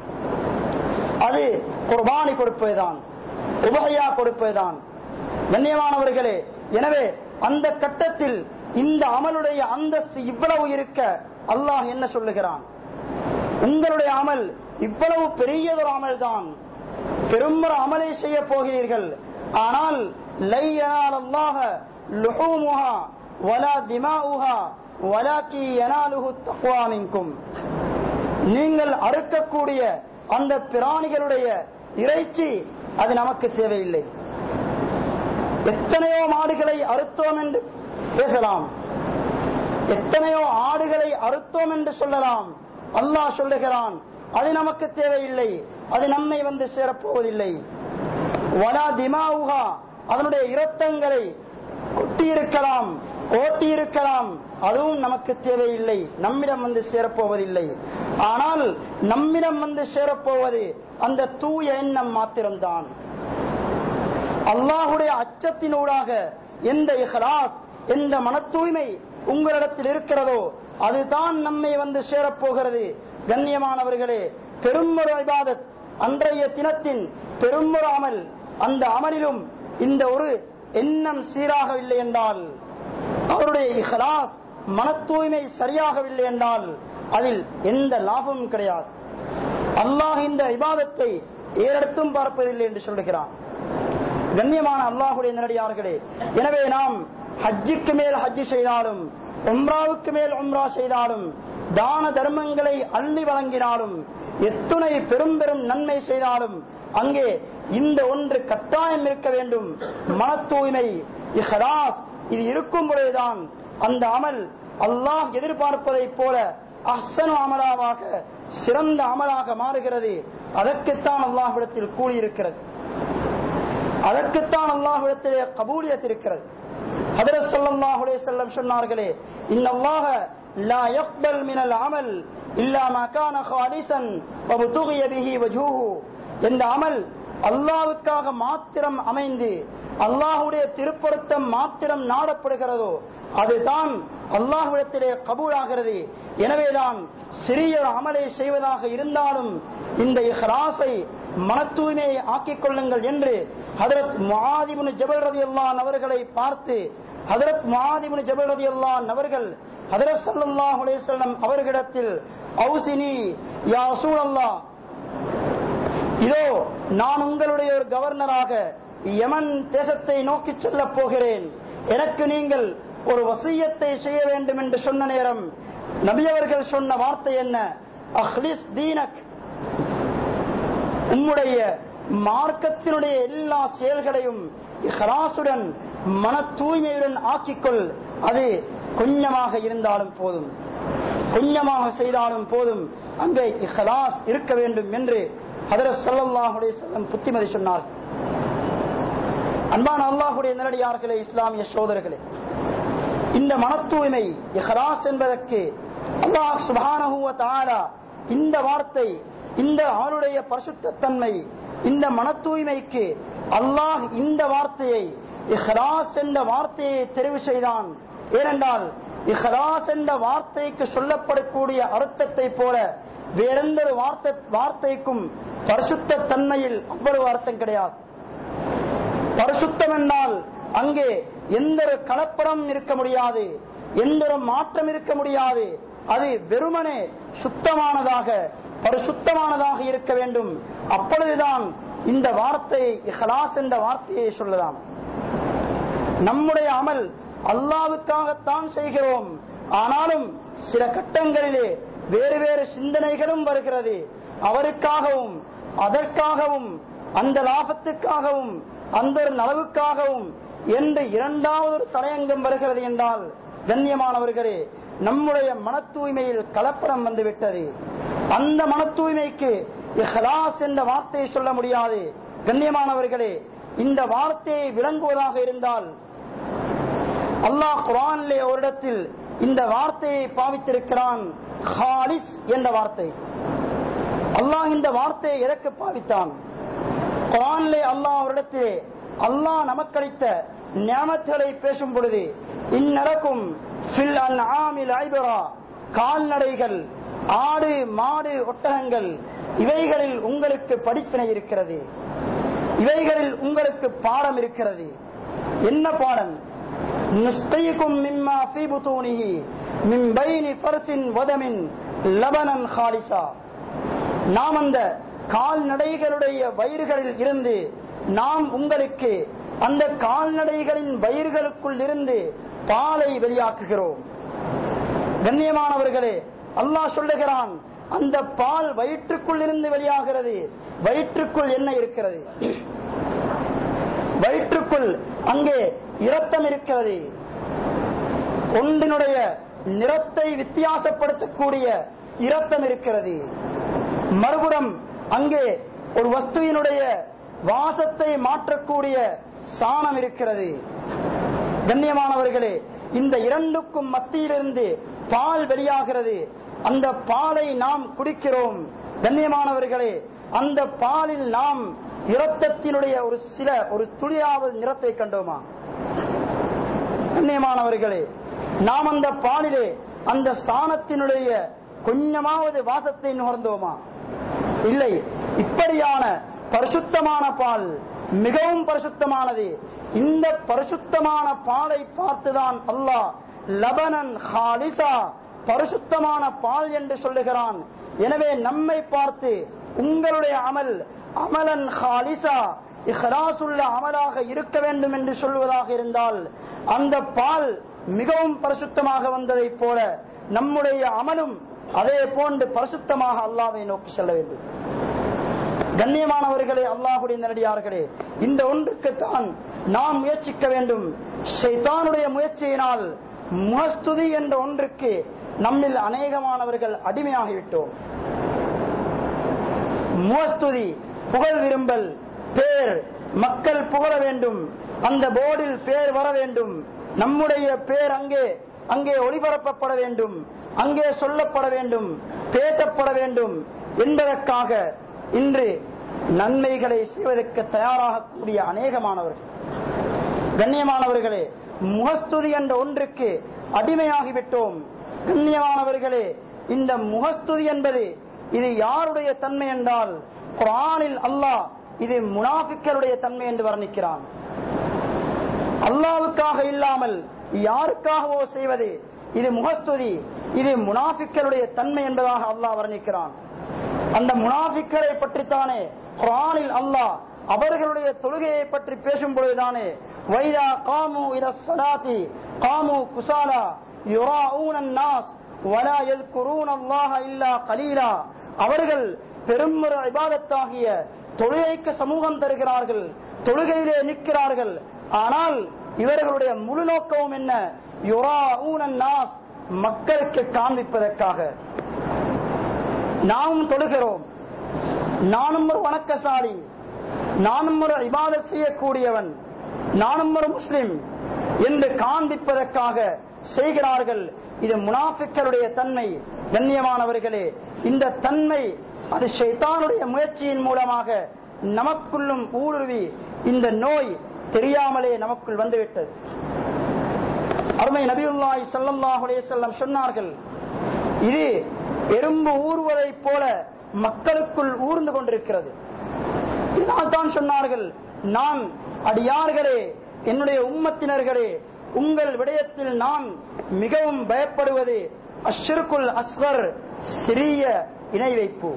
அது குர்பானி கொடுப்பதுதான் உபகையா கொடுப்பதுதான் கண்ணியமானவர்களே எனவே அந்த கட்டத்தில் இந்த அமலுடைய அந்தஸ்து இவ்வளவு இருக்க அல்லாஹ் என்ன சொல்லுகிறான் உங்களுடைய அமல் இவ்வளவு பெரியதொரு அமல் தான் பெருமொரு அமலை செய்ய போகிறீர்கள் ஆனால் லை யனால் அல்லாஹ லுஹூமுஹா வலா திமாஉஹா வலாக்கி யனாலுஹு தக்வா மின்கும் நீங்கள் அறுக்கக்கூடிய அந்த பிராணிகளுடைய இறைச்சி அது நமக்கு தேவையில்லை எத்தனையோ மாடுகளை அறுத்தோம் என்று பேசலாம் எத்தனையோ ஆடுகளை அறுத்தோம் என்று சொல்லலாம் அல்லாஹ் சொல்லுகிறான் அது நமக்கு தேவையில்லை அது நம்மை வந்து சேரப்போவதில்லை வலா திமாவுகா அதனுடைய இரத்தங்களை கொட்டியிருக்கலாம் ஓட்டியிருக்கலாம் அதுவும் நமக்கு தேவையில்லை நம்மிடம் வந்து சேரப்போவதில்லை ஆனால் நம்மிடம் வந்து சேரப்போவது அந்த தூய எண்ணம் மாத்திரம்தான் அல்லாஹுடைய அச்சத்தினூடாக எந்த இஹ்லாஸ் எந்த மன தூய்மை உங்களிடத்தில் இருக்கிறதோ அதுதான் நம்மை வந்து சேரப்போகிறது கண்ணியமானவர்களே பெருமொரு இபாதத் அன்றைய தினத்தின் பெருமொரு அமல் அந்த அமலிலும் இந்த ஒரு எண்ணம் சீராகவில்லை என்றால் அவருடைய இஹ்லாஸ் மன தூய்மை சரியாகவில்லை என்றால் அதில் எந்த லாபமும் கிடையாது அல்லாஹ் இந்த இபாதத்தை ஏறெடுத்தும் பார்ப்பதில்லை என்று சொல்லுகிறான் கண்ணியமான அல்லாஹுடைய நேரடியார்களே எனவே நாம் ஹஜ்ஜுக்கு மேல் ஹஜ்ஜு செய்தாலும் உம்ராவுக்கு மேல் உம்ரா செய்தாலும் தான தர்மங்களை அள்ளி வழங்கினாலும் எத்துணை பெரும் பெரும் நன்மை செய்தாலும் அங்கே இந்த ஒன்று கட்டாயம் இருக்க வேண்டும் மன தூய்மை இஹ்லாஸ் இது இருக்கும் பொழுதுதான் அந்த அமல் அல்லாஹ் எதிர்பார்ப்பதைப் போல அஹ்சனு அமலாவாக சிறந்த அமலாக மாறுகிறது அதற்குத்தான் அல்லாஹ்விடத்தில் கூலி இருக்கிறது அதற்குத்தான் அல்லாஹ்விடத்திலே கபூலியத் இருக்கிறது ஹதரத் ஸல்லல்லாஹு அலைஹி வஸல்லம் சொன்னார்களே இன்னல்லாஹ லா யக்பல் மினல் அமல் இல்லா மா கான காலிசன் வ புதுகிய பிஹி வஜூஹு இந்த அமல் அல்லாஹ்வுக்காக மாத்திரம் அமைந்து அல்லாஹ்வுடைய திருப்பொருத்தம் மாத்திரம் நாடப்படுகிறதோ அதுதான் அல்லாஹ்விடத்திலே கபூலாகிறது எனவேதான் சிறிய ஒரு அமலை செய்வதாக இருந்தாலும் இந்த இஹ்ராஸை மன தூய்மையை ஆக்கிக் கொள்ளுங்கள் என்று ஹதரத் முஆதிபுன் ஜபல் ரதியல்லான் அவர்களை பார்த்து ஹதரத் முஆதிபுன் ஜபல் ரதியல்லான் அவர்கள் ஹதரத் ஸல்லல்லாஹு அலைஹி வஸல்லம் அவர்களிடத்தில் ஔசினி யா ரசூலல்லாஹ் இதோ நான் உங்களுடைய ஒரு கவர்னராக யமன் தேசத்தை நோக்கி செல்ல போகிறேன் எனக்கு நீங்கள் ஒரு வசியத்தை செய்ய வேண்டும் என்று சொன்ன நேரம் நபி அவர்கள் சொன்ன வார்த்தை என்ன அஹ்லிஸ் தீனக் உம்முடைய மார்க்கத்தினுடைய எல்லா செயல்களையும் இஹ்ராசுடன் மன தூய்மையுடன் ஆக்கிக்கொள் அது கொஞ்சமாக இருந்தாலும் போதும் கொஞ்சமாக செய்தாலும் போதும் அங்கே இஹ்லாஸ் இருக்க வேண்டும் என்று ஹதரத் ஸல்லல்லாஹு அலைஹி வஸல்லம் புத்திமதி சொன்னார் அன்பான அல்லாஹ்வுடைய நேரடியார்களே இஸ்லாமிய சோதரர்களே இந்த மன தூய்மை இஹ்லாஸ் என்பதற்கு அல்லாஹ் சுப்ஹானஹு வ தஆலா இந்த வார்த்தை இந்த ஆளுடைய பரிசுத்த தன்மை இந்த மன தூய்மைக்கு அல்லாஹ் இந்த வார்த்தையை இஹ்லாஸ் என்ற வார்த்தையை தெரிவு செய்தான் ஏனென்றால் இஹ்லாஸ் என்ற வார்த்தைக்கு சொல்லப்படக்கூடிய அர்த்தத்தை போல வேறெந்த ஒரு வார்த்தை வார்த்தைக்கும் பரிசுத்த தன்மையில் அவ்வளவு அர்த்தம் கிடையாது பரிசுத்தம் என்றால் அங்கே எந்த ஒரு கலப்படம் இருக்க முடியாது எந்த ஒரு மாற்றம் இருக்க முடியாது அது வெறுமனே சுத்தமானதாக பரிசுத்தமானதாக இருக்க வேண்டும் அப்பொழுதுதான் இந்த வார்த்தை இஹ்லாஸ் என்ற வார்த்தையை சொல்லலாம் நம்முடைய அமல் அல்லாவுக்காகத்தான் செய்கிறோம் ஆனாலும் சில கட்டங்களிலே வேறு வேறு சிந்தனைகளும் வருகிறது அவருக்காகவும் அதற்காகவும் அந்த லாபத்துக்காகவும் அந்த ஒரு நலவுக்காகவும் என்று இரண்டாவது ஒரு தலையங்கம் வருகிறது என்றால் கண்ணியமானவர்களே நம்முடைய மன தூய்மையில் கலப்படம் வந்துவிட்டது அந்த மன தூய்மைக்கு இஹ்லாஸ் என்ற வார்த்தையை சொல்ல முடியாது கண்ணியமானவர்களே இந்த வார்த்தையை விளங்குவதாக இருந்தால் அல்லாஹ் குரானிலே ஒரு இடத்தில் இந்த வார்த்தையை பாவித்திருக்கிறான் ஹாலிஸ் என்ற வார்த்தை அல்லாஹ் இந்த வார்த்தையை எதற்கு பாவித்தான் குரானிலே அல்லாஹ் அவரிடத்திலே அல்லாஹ் நமக்களித்த ஞானத்துகளை பேசும் பொழுது இந்நடக்கும் ஃபில் அன் ஆமில் ஐபரா கால்நடைகள் ஆடு மாடு ஒட்டகங்கள் இவைகளில் உங்களுக்கு படிப்பினை இருக்கிறது இவைகளில் உங்களுக்கு பாடம் இருக்கிறது என்ன பாடம் நுஸ்கைக்கும் மிம்மா ஃபீ புதூனிஹி மின் பைனி ஃபர்சின் வதமின் லபனன் ஹாலிசா நாம் அந்த கால்நடைகளுடைய வயிறுகளில் இருந்து நாம் உங்களுக்கு அந்த கால்நடைகளின் வயிறுகளுக்குள் இருந்து பாலை வெளியாக்குகிறோம் கண்ணியமானவர்களே அல்லாஹ் சொல்லுகிறான் அந்த பால் வயிற்றுக்குள் இருந்து வெளியாகிறது வயிற்றுக்குள் என்ன இருக்கிறது வயிற்றுக்குள் அங்கே இரத்தம் இருக்கிறது ஒன்றினுடைய நிறத்தை வித்தியாசப்படுத்தக்கூடிய இரத்தம் இருக்கிறது மறுபுறம் அங்கே ஒரு வஸ்துவினுடைய வாசத்தை மாற்றக்கூடிய சாணம் இருக்கிறது கண்ணியமானவர்களே இந்த இரண்டுக்கும் மத்தியிலிருந்து பால் வெளியாகிறது அந்த பாலை நாம் குடிக்கிறோம் கண்ணியமானவர்களே அந்த பாலில் நாம் இரத்தத்தினுடைய ஒரு சில ஒரு துளியாவது நிறத்தை கண்டோமா கண்ணியமானவர்களே நாம் அந்த பாலிலே அந்த சாணத்தினுடைய கொஞ்சமாவது வாசத்தை நுகர்ந்தோமா இல்லை இப்படியான பரிசுத்தமான பால் மிகவும் பரிசுத்தமானது இந்த பரிசுத்தமான பாலை பார்த்துதான் அல்லாஹ் லபனன் ஹாலிசா பரிசுத்தமான பால் என்று சொல்லுகிறான் எனவே நம்மை பார்த்து உங்களுடைய அமல் அமலன் ஹாலிசா இஹ்லாசுள்ள அமலாக இருக்க வேண்டும் என்று சொல்வதாக இருந்தால் அந்த பால் மிகவும் பரிசுத்தமாக வந்ததைப் போல நம்முடைய அமலும் அதே போன்று பரிசுத்தமாக அல்லாவை நோக்கி செல்ல வேண்டும் கண்ணியமானவர்களே அல்லாஹுடைய நேரடியார்களே இந்த ஒன்றுக்குத்தான் நாம் முயற்சிக்க வேண்டும் ஷைத்தானுடைய முயற்சியினால் முகஸ்துதி என்ற ஒன்றுக்கு நம்மில் அநேகமானவர்கள் அடிமையாகிவிட்டோம் முகஸ்துதி புகழ் விரும்பல் பேர் மக்கள் புகழ வேண்டும் அந்த போர்டில் பேர் வர வேண்டும் நம்முடைய பேர் அங்கே அங்கே ஒளிபரப்பப்பட வேண்டும் அங்கே சொல்லப்பட வேண்டும் பேசப்பட வேண்டும் என்பதற்காக இன்று நன்மைகளை செய்வதற்கு தயாராகக்கூடிய அநேகமானவர்கள் கண்ணியமானவர்களே முகஸ்துதி என்ற ஒன்றுக்கு அடிமையாகிவிட்டோம் கண்ணியமானவர்களே இந்த முகஸ்துதி என்பது இது யாருடைய தன்மை என்றால் குரானில் அல்லாஹ் இது முனாஃபிக்களுடைய தன்மை என்று வர்ணிக்கிறான் அல்லாவுக்காக இல்லாமல் யாருக்காகவோ செய்வது இது முகஸ்துதி இது முனாஃபிக்களுடைய தன்மை என்பதாக அல்லாஹ் வர்ணிக்கிறான் அந்த முனாஃபிக்களை பற்றித்தானே குரானில் அல்லாஹ் அவர்களுடைய தொழுகையை பற்றி பேசும் பொழுதுதானே வைதா காமு இல சலாத்தி காமு குசாலா யுராஊன நாஸ் வலா யذ்குரூன அல்லாஹ இல்லா கலீலா அவர்கள் பெரும்பெரு இபாதத்தாகிய தொழுகைக்கு சமூகம் தருகிறார்கள் தொழுகையிலே நிற்கிறார்கள் ஆனால் இவர்களுடைய முழு நோக்கமும் என்ன யுராஊன நாஸ் மக்களுக்கு காண்பிப்பதற்காக நாமும் தொழுகிறோம் நானும் ஒரு வணக்கசாலி நானும் ஒரு இபாதத் செய்யக்கூடியவன் நானும் ஒரு முஸ்லிம் என்று காண்பிப்பதற்காக செய்கிறார்கள் இது முனாஃபிக்களுடைய தன்மை கண்ணியமானவர்களே இந்த தன்மை அது ஷைத்தானுடைய முயற்சியின் மூலமாக நமக்குள்ளும் ஊடுருவி இந்த நோய் தெரியாமலே நமக்குள் வந்துவிட்டது அருமை நபியுல்லாஹி ஸல்லல்லாஹு அலைஹி வஸல்லம் சொன்னார்கள் இது எறும்பு ஊறுவதைப் போல மக்களுக்குள் ஊர்ந்து கொண்டிருக்கிறது இதனால் தான் சொன்னார்கள் நான் அடியார்களே என்னுடைய உம்மத்தினர்களே உங்கள் விடயத்தில் நான் மிகவும் பயப்படுவது அஷ்ருக்குல் அஸ்கர் சிறிய இணை வைப்பு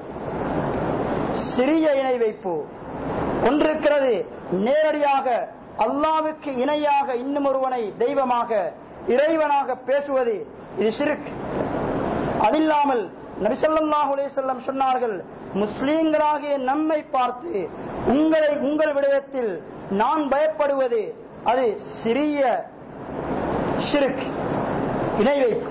சிறிய இணை வைப்பு ஒன்றிருக்கிறது நேரடியாக அல்லாவுக்கு இணையாக இன்னும் ஒருவனை தெய்வமாக இறைவனாக பேசுவது இது சிறுக் அதில்லாமல் நபிசல்லாஹு அலைஹிஸ்ஸல்லம் சொன்னார்கள் முஸ்லீம்களாகிய நம்மை பார்த்து உங்களை உங்கள் விடயத்தில் நான் பயப்படுவது அது சிறிய ஷிர்க் இணை வைப்பு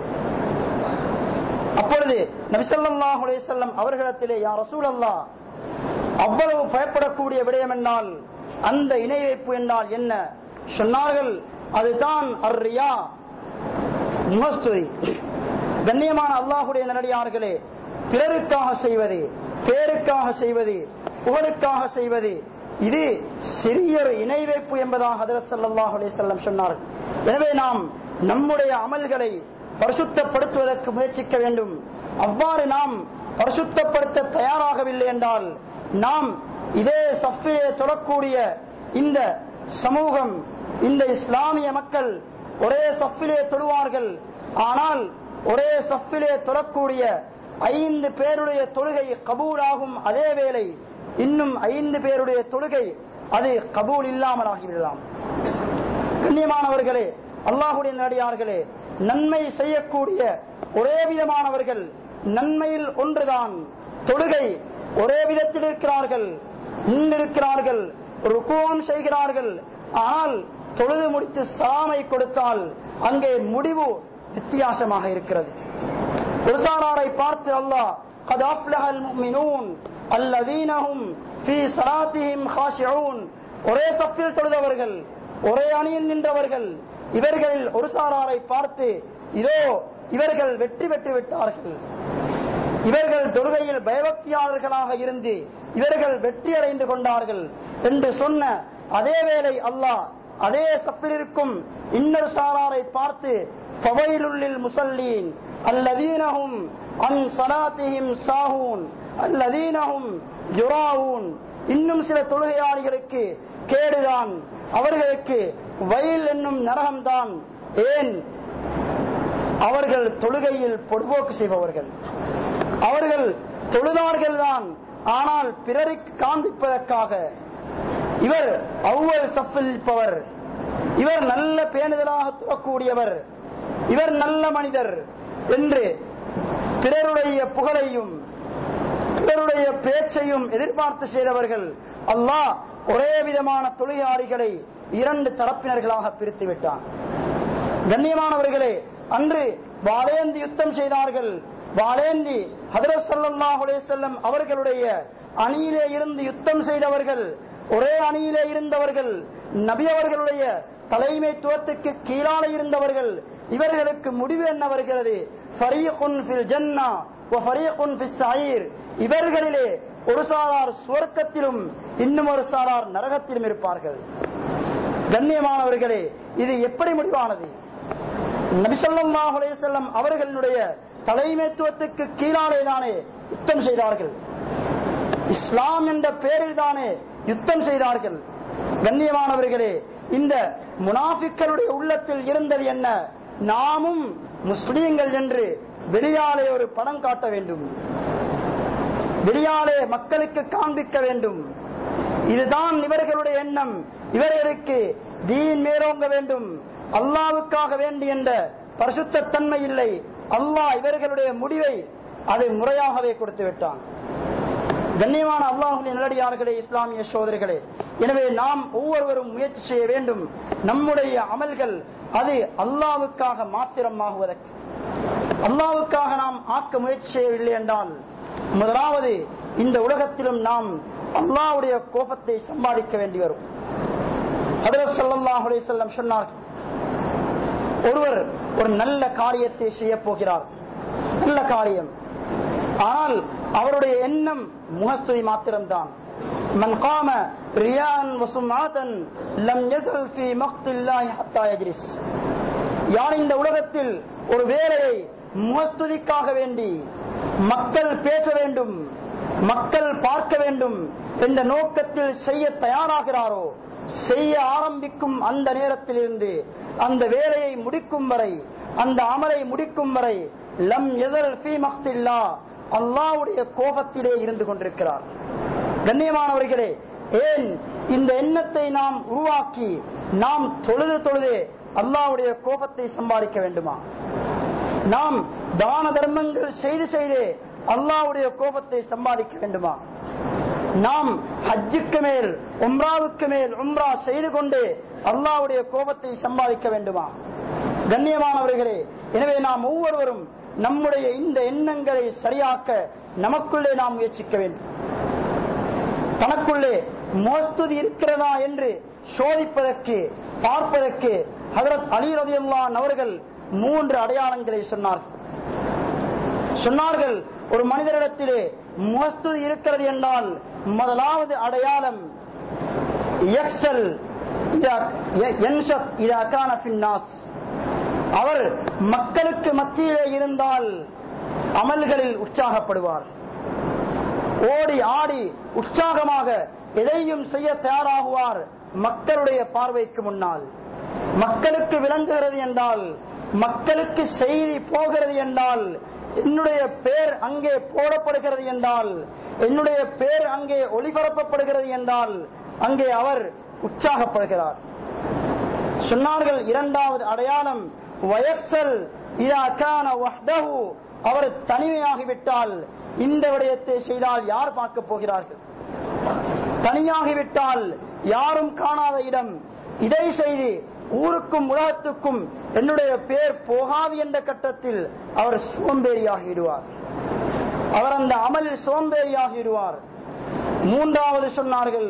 அப்பொழுது நபிசல்லாஹு அலைஹிஸ்ஸல்லம் அவர்களிடத்திலே யா ரசூலல்லாஹ் அவ்வளவு பயப்படக்கூடிய விடயம் என்றால் அந்த இணை வைப்பு என்றால் என்ன சொன்னார்கள் அதுதான் அர்ரியா முகஸ்துதி கண்ணியமான அல்லாஹுடைய நல்லடியார்களே பிறருக்காக செய்வது பேருக்காக செய்வது புகழுக்காக செய்வது இது சிறிய ஒரு இணை வைப்பு என்பதாக ஹதரத் ஸல்லல்லாஹு அலைஹி வஸல்லம் சொன்னார் எனவே நாம் நம்முடைய அமல்களை பரிசுத்தப்படுத்துவதற்கு முயற்சிக்க வேண்டும் அவ்வாறு நாம் பரிசுத்தப்படுத்த தயாராகவில்லை என்றால் நாம் இதே சஃபிலே தொழக்கூடிய இந்த சமூகம் இந்த இஸ்லாமிய மக்கள் ஒரே சஃபிலே தொழுவார்கள் ஆனால் ஒரே சஃபிலே தொழக்கூடிய ஐந்து பேருடைய தொழுகை கபூலாகும் அதே வேளை இன்னும் ஐந்து பேருடைய தொழுகை அது கபூல் இல்லாமல் ஆகிவிடலாம் கண்ணியமானவர்களே அல்லாஹுடைய நடிகார்களே நன்மை செய்யக்கூடிய ஒரே விதமானவர்கள் நன்மையில் ஒன்றுதான் தொழுகை ஒரே விதத்தில் இருக்கிறார்கள் நின்றிருக்கிறார்கள் ருக்குவம் செய்கிறார்கள் ஆனால் தொழுது முடித்து சலாமை கொடுத்தால் அங்கே முடிவு வித்தியாசமாக இருக்கிறது ஒரு சாராரை பார்த்து அல்லாஹ் قد أفلح المؤمنون الذين هم في صلاتهم خاشعون ஒரே சஃபில் தொழுதவர்கள் ஒரே அணியில் நின்றவர்கள் இவர்களில் ஒரு சாராரை பார்த்து இதோ இவர்கள் வெற்றி பெற்று விட்டார்கள் இவர்கள் தொழுகையில் பயபக்தியாளர்களாக இருந்து இவர்கள் வெற்றி அடைந்து கொண்டார்கள் என்று சொன்ன அதே வேளை அல்லாஹ் அதே சப்பில் இருக்கும் இன்னொரு சாராரை பார்த்து ஃபவைலுல்லில் முசல்லீன் அல்லதீனஹும் அன் சலாத்திஹிம் சாஹூன் அல்லதீனஹும் யுராவூன் இன்னும் சில தொழுகையாளிகளுக்கு கேடுதான் அவர்களுக்கு வயல் என்னும் நரகம்தான் ஏன் அவர்கள் தொழுகையில் பொடுபோக்கு செய்பவர்கள் அவர்கள் தொழுதார்கள் தான் ஆனால் பிறருக்கு காண்பிப்பதற்காக இவர் அவ்வளவு சஃபிப்பவர் இவர் நல்ல பேணுதலாக துவக்கூடியவர் இவர் நல்ல மனிதர் என்று பிறருடைய புகழையும் பிறருடைய பேச்சையும் எதிர்பார்த்து செய்தவர்கள் அல்லாஹ் ஒரே விதமான தொழிலாளிகளை இரண்டு தரப்பினர்களாக பிரித்து விட்டான் கண்ணியமானவர்களே அன்று வாழேந்தி யுத்தம் செய்தார்கள் வாழேந்தி ஹதரத் ஸல்லல்லாஹு அலைஹி வஸல்லம் அவர்களுடைய அணியிலே இருந்து யுத்தம் செய்தவர்கள் ஒரே அணியிலே இருந்தவர்கள் நபி அவர்களுடைய தலைமைத்துவத்துக்கு கீழான இருந்தவர்கள் இவர்களுக்கு முடிவு என்ன வருகிறது ஃபரீகுன் ஃபில் ஜன்னா வ ஃபரீகுன் ஃபிஸ் ஸயீர் இவர்களிலே ஒரு சாரார் சுவர்க்கத்திலும் இன்னும் ஒரு சாரார் நரகத்திலும் இருப்பார்கள் கண்ணியமானவர்களே இது எப்படி முடிவானது நபிசல்லாஹு அலைஹி வஸல்லம் அவர்களுடைய தலைமைத்துவத்துக்கு கீழாலே தானே யுத்தம் செய்தார்கள் இஸ்லாம் என்ற பெயரில் தானே யுத்தம் செய்தார்கள் கண்ணியமானவர்களே இந்த முனாஃபிக்களுடைய உள்ளத்தில் இருந்தது என்ன நாமும் முஸ்லீம்கள் என்று வெளியாலே ஒரு படம் காட்ட வேண்டும் வெளியாலே மக்களுக்கு காண்பிக்க வேண்டும் இதுதான் இவர்களுடைய எண்ணம் இவர்களுக்கு தீன் மேலோங்க வேண்டும் அல்லாவுக்காக வேண்டி என்ற பரிசுத்த தன்மை இல்லை அல்லாஹ் இவர்களுடைய முடிவை அதை முறையாகவே கொடுத்து விட்டான் கண்ணியமான அல்லாஹுடைய நிலடியார்களே இஸ்லாமிய சோதரிகளே எனவே நாம் ஒவ்வொருவரும் முயற்சி செய்ய வேண்டும் நம்முடைய அமல்கள் அது அல்லாவுக்காக மாத்திரமாகுவதற்கு அல்லாவுக்காக நாம் ஆக்க முயற்சி செய்யவில்லை என்றால் முதலாவது இந்த உலகத்திலும் நாம் அல்லாவுடைய கோபத்தை சம்பாதிக்க வேண்டி வரும் ஹதரத் ஸல்லல்லாஹு அலைஹி வஸல்லம் சொன்னார்கள் ஒருவர் ஒரு நல்ல காரியத்தை செய்ய போகிறார் நல்ல காரியம் ஆனால் அவருடைய எண்ணம் முகஸ்துதி மாத்திரம்தான் மன் காம ரியான் வசுமாதன் லம் யஸல் ஃபீ மக்தில்லாஹி ஹத்தா யஜ்லிஸ் யார் இந்த உலகத்தில் ஒரு வேலையை முகஸ்துதிக்காக வேண்டி மக்கள் பேச வேண்டும் மக்கள் பார்க்க வேண்டும் என்ற நோக்கத்தில் செய்ய தயாராகிறாரோ செய்ய ஆரம்பிக்கும் அந்த நேரத்தில் இருந்து அந்த வேலையை முடிக்கும் வரை அந்த அமலை முடிக்கும் வரை லம் எதல் ஃபீ மக்தில்லா அல்லாவுடைய கோபத்திலே இருந்து கொண்டிருக்கிறார் கண்ணியமானவர்களே ஏன் இந்த எண்ணத்தை நாம் உருவாக்கி நாம் தொழுது தொழுது அல்லாவுடைய கோபத்தை சம்பாதிக்க வேண்டுமா நாம் தான தர்மங்கள் செய்து செய்து அல்லாவுடைய கோபத்தை சம்பாதிக்க வேண்டுமா நாம் ஹஜ்ஜுக்கு மேல் உம்ராவுக்கு மேல் உம்ரா செய்து கொண்டு அல்லாவுடைய கோபத்தை சம்பாதிக்க வேண்டுமா கண்ணியமானவர்களே எனவே நாம் ஒவ்வொருவரும் நம்முடைய இந்த எண்ணங்களை சரியாக்க நமக்குள்ளே நாம் முயற்சிக்க வேண்டும் தனக்குள்ளே மோஸ்துதி இருக்கிறதா என்று சோதிப்பதற்கு பார்ப்பதற்கு ஹதரத் அலி ரதியுல்லான் அவர்கள் மூன்று அடையாளங்களை சொன்னார்கள் சொன்னார்கள் ஒரு மனிதரிடத்திலே முகஸ்துதி இருக்கிறது என்றால் முதலாவது அடையாளம் எக்ஸல் அவர் மக்களுக்கு மத்தியிலே இருந்தால் அமல்களில் உற்சாகப்படுவார் ஓடி ஆடி உற்சாகமாக எதையும் செய்ய தயாராகுவார் மக்களுடைய பார்வைக்கு முன்னால் மக்களுக்கு விளங்குகிறது என்றால் மக்களுக்கு செய்தி போகிறது என்றால் என்னுடைய பேர் அங்கே போடப்படுகிறது என்றால் என்னுடைய பேர் அங்கே ஒளிபரப்பப்படுகிறது என்றால் அங்கே அவர் உற்சாகப்படுகிறார் சொன்னார்கள் இரண்டாவது அடையாளம் வயக்சல் இராக்கான வஹ்தஹு அவர் தனிமையாகிவிட்டால் இந்த விடயத்தை செய்தால் யார் பார்க்க போகிறார்கள் தனியாகிவிட்டால் யாரும் காணாத இடம் இதை செய்து ஊருக்கும் உலகத்துக்கும் என்னுடைய பேர் போகாது என்ற கட்டத்தில் அவர் சோம்பேறியாகிவிடுவார் அவர் அந்த அமலில் சோம்பேறியாகிவிடுவார் மூன்றாவது சொன்னார்கள்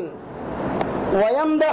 வயந்த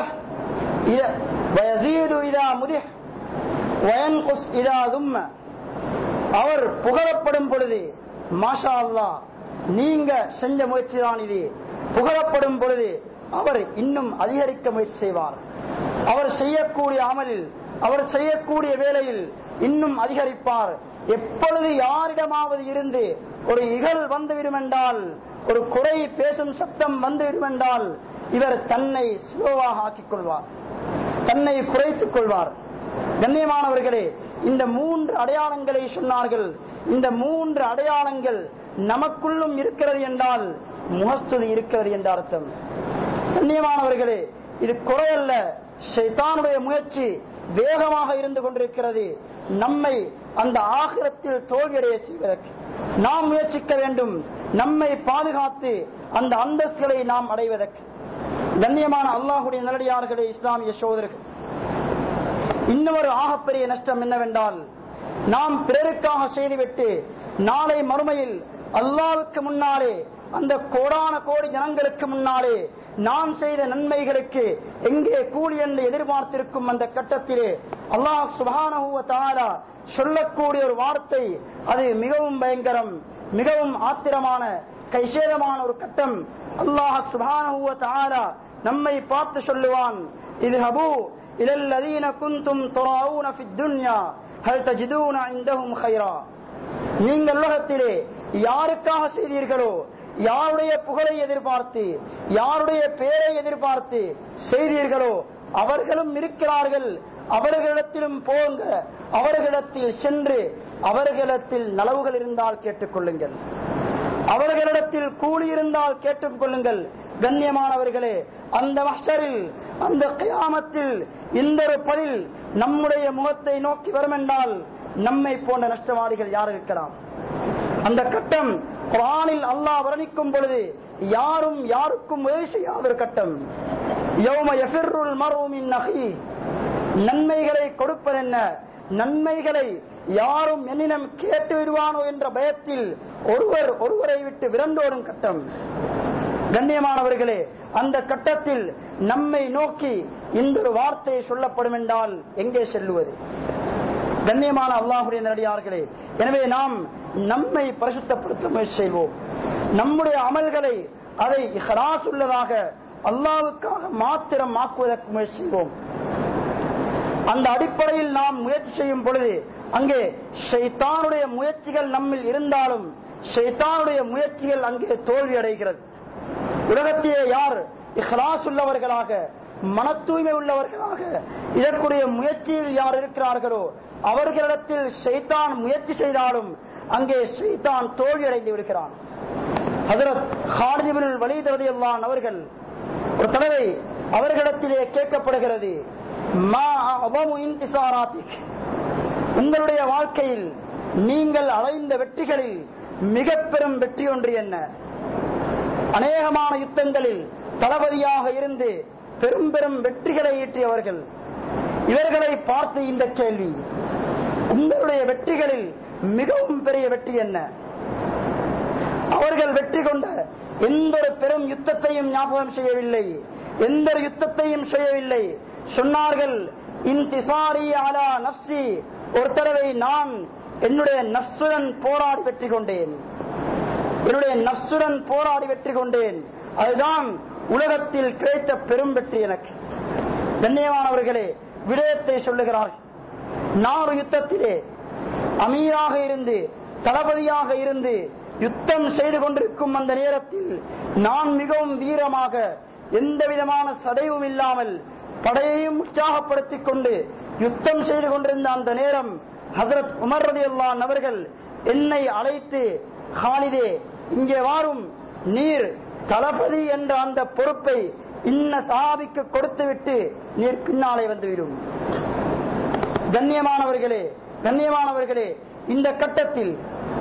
வயசீது இதா முதிஹ் வயன்குஸ் இதா தும்ம அவர் புகழப்படும் பொழுது மாஷா அல்லா நீங்க செஞ்ச முயற்சி தான் இது புகழப்படும் பொழுது அவர் இன்னும் அதிகரிக்க முயற்சி செய்வார் அவர் செய்யக்கூடிய அமலில் அவர் செய்யக்கூடிய வேலையில் இன்னும் அதிகரிப்பார் எப்பொழுது யாரிடமாவது இருந்து ஒரு இகழ் வந்துவிடும் என்றால் ஒரு குறை பேசும் சத்தம் வந்துவிடும் என்றால் இவர் தன்னை ஸ்லோவாக ஆக்கிக் கொள்வார் தன்னை குறைத்துக் கொள்வார் கண்ணியமானவர்களே இந்த மூன்று அடையாளங்களை சொன்னார்கள் இந்த மூன்று அடையாளங்கள் நமக்குள்ளும் இருக்கிறது என்றால் முகஸ்துதி இருக்கிறது என்ற அர்த்தம் கண்ணியமானவர்களே இது குறையல்ல ஷைத்தானுடைய முயற்சி வேகமாக இருந்து கொண்டிருக்கிறது நம்மை அந்த ஆகிரத்தில் தோல்வியடைய செய்வதற்கு நாம் முயற்சிக்க வேண்டும் நம்மை பாதுகாத்து அந்த அந்தஸ்துகளை நாம் அடைவதற்கு கண்ணியமான அல்லாஹுடைய நல்லடியார்களே இஸ்லாமிய சோதர்கள் இன்னொரு ஆகப்பெரிய நஷ்டம் என்னவென்றால் நாம் பிறருக்காக செய்துவிட்டு நாளை மறுமையில் அல்லாவுக்கு முன்னாலே அந்த கோடான கோடி ஜனங்களுக்கு முன்னாலே நாம் செய்த நன்மைகளுக்கு எங்கே கூலி என்று எதிர்பார்த்திருக்கும் அந்த கட்டத்திலே அல்லாஹ் சுபானஹுவ தாரா சொல்லக்கூடிய ஒரு வார்த்தை அது மிகவும் பயங்கரம் மிகவும் ஆத்திரமான கைசேதமான ஒரு கட்டம் அல்லாஹ் சுபானஹுவ தாரா நம்மை பார்த்து சொல்லுவான் இது ஹபு இலல்லதீன குந்தும் துராவுன ஃபித் துன்யா ஹல் தஜிதூன இந்தஹும் கைரா நீங்கள் உலகத்திலே யாருக்காக செய்தீர்களோ யாருடைய புகழை எதிர்பார்த்து யாருடைய பெயரை எதிர்பார்த்து செய்தீர்களோ அவர்களும் இருக்கிறார்கள் அவர்களிடத்திலும் போங்க அவர்களிடத்தில் சென்று அவர்களிடத்தில் நலவுகள் இருந்தால் கேட்டுக்கொள்ளுங்கள் அவர்களிடத்தில் கூலி இருந்தால் கேட்டுக் கொள்ளுங்கள் கண்ணியமானவர்களே அந்த மஷரில் அந்த கியாமத்தில் இந்த ஒரு பதில் நம்முடைய முகத்தை நோக்கி வரும் என்றால் நம்மை போன்ற நஷ்டவாதிகள் யார் இருக்கலாம் அந்த கட்டம் குரானில் அல்லாஹ் வர்ணிக்கும் பொழுது யாரும் யாருக்கும் உதவி செய்யாத ஒரு கட்டம் யௌம யஃபிர்ருல் மர்உ மின் அஹி நன்மைகளை கொடுப்பதென்ன நன்மைகளை யாரும் என்னிடம் கேட்டு விடுவானோ என்ற பயத்தில் ஒருவர் ஒருவரை விட்டு விரண்டோடும் கட்டம் கண்ணியமானவர்களே அந்த கட்டத்தில் நம்மை நோக்கி இந்த ஒரு வார்த்தை சொல்லப்படும் என்றால் எங்கே செல்லுவது கண்ணியமான அல்லாஹுடைய நடிகார்களே எனவே நாம் நம்மை பரிசுத்தப்படுத்த முயற்சி செய்வோம் நம்முடைய அமல்களை அதை ஹராஸ் உள்ளதாக அல்லாவுக்காக மாத்திரம் ஆக்குவதற்கு முயற்சி செய்வோம் அந்த அடிப்படையில் நாம் முயற்சி செய்யும் பொழுது அங்கே ஷைத்தானுடைய முயற்சிகள் நம்மில் இருந்தாலும் ஷைத்தானுடைய முயற்சிகள் அங்கே தோல்வி அடைகிறது உலகத்திலே யார் இஹ்லாஸ் உள்ளவர்களாக மன தூய்மை உள்ளவர்களாக இதற்குரிய முயற்சியில் யார் இருக்கிறார்களோ அவர்களிடத்தில் ஷைத்தான் முயற்சி செய்தாலும் அங்கே ஷைத்தான் தோல்வி அடைந்து விடுகிறான் ஹசரத் ஹார்ஜிபின் வலிதரதி அல்லான் அவர்கள் ஒரு தடவை அவர்களிடத்திலே கேட்கப்படுகிறது மா அவமு இன்திசாராத்திக் உங்களுடைய வாழ்க்கையில் நீங்கள் அடைந்த வெற்றிகளில் மிக பெரும் வெற்றி ஒன்று என்ன அநேகமான யுத்தங்களில் தளபதியாக இருந்து பெரும் பெரும் வெற்றிகளை ஈட்டியவர்கள் இவர்களை பார்த்து இந்த கேள்வி உங்களுடைய வெற்றிகளில் மிகவும் பெரிய வெற்றி என்ன அவர்கள் வெற்றி கொண்ட எந்த ஒரு பெரும் யுத்தத்தையும் ஞாபகம் செய்யவில்லை எந்த ஒரு யுத்தத்தையும் செய்யவில்லை சொன்னார்கள் இன்திசாரி அலா நப்சி ஒரு தடவை நான் என்னுடைய நப்சுடன் போராடி வெற்றி கொண்டேன் என்னுடைய நப்சுடன் போராடி வெற்றி கொண்டேன் அதுதான் உலகத்தில் கிடைத்த பெரும் வெற்றி எனக்கு கண்ணியமானவர்களே விடயத்தை சொல்லுகிறார்கள் நான் ஒரு யுத்தத்திலே அமீராக இருந்து தளபதியாக இருந்து யுத்தம் செய்து கொண்டிருக்கும் அந்த நேரத்தில் நான் மிகவும் வீரமாக எந்த விதமான சடைவும் இல்லாமல் படையையும் உற்சாகப்படுத்திக் கொண்டு யுத்தம் செய்து கொண்டிருந்த அந்த நேரம் ஹசரத் உமர் ரதி அல்லான் அவர்கள் என்னை அழைத்து ஹாலிதே இங்கே வாரும் நீர் தளபதி என்ற அந்த பொறுப்பை இன்ன சாபிக்கு கொடுத்துவிட்டு நீர் பின்னாலே வந்துவிடும் கண்ணியமானவர்களே கண்ணியமானவர்களே இந்த கட்டத்தில்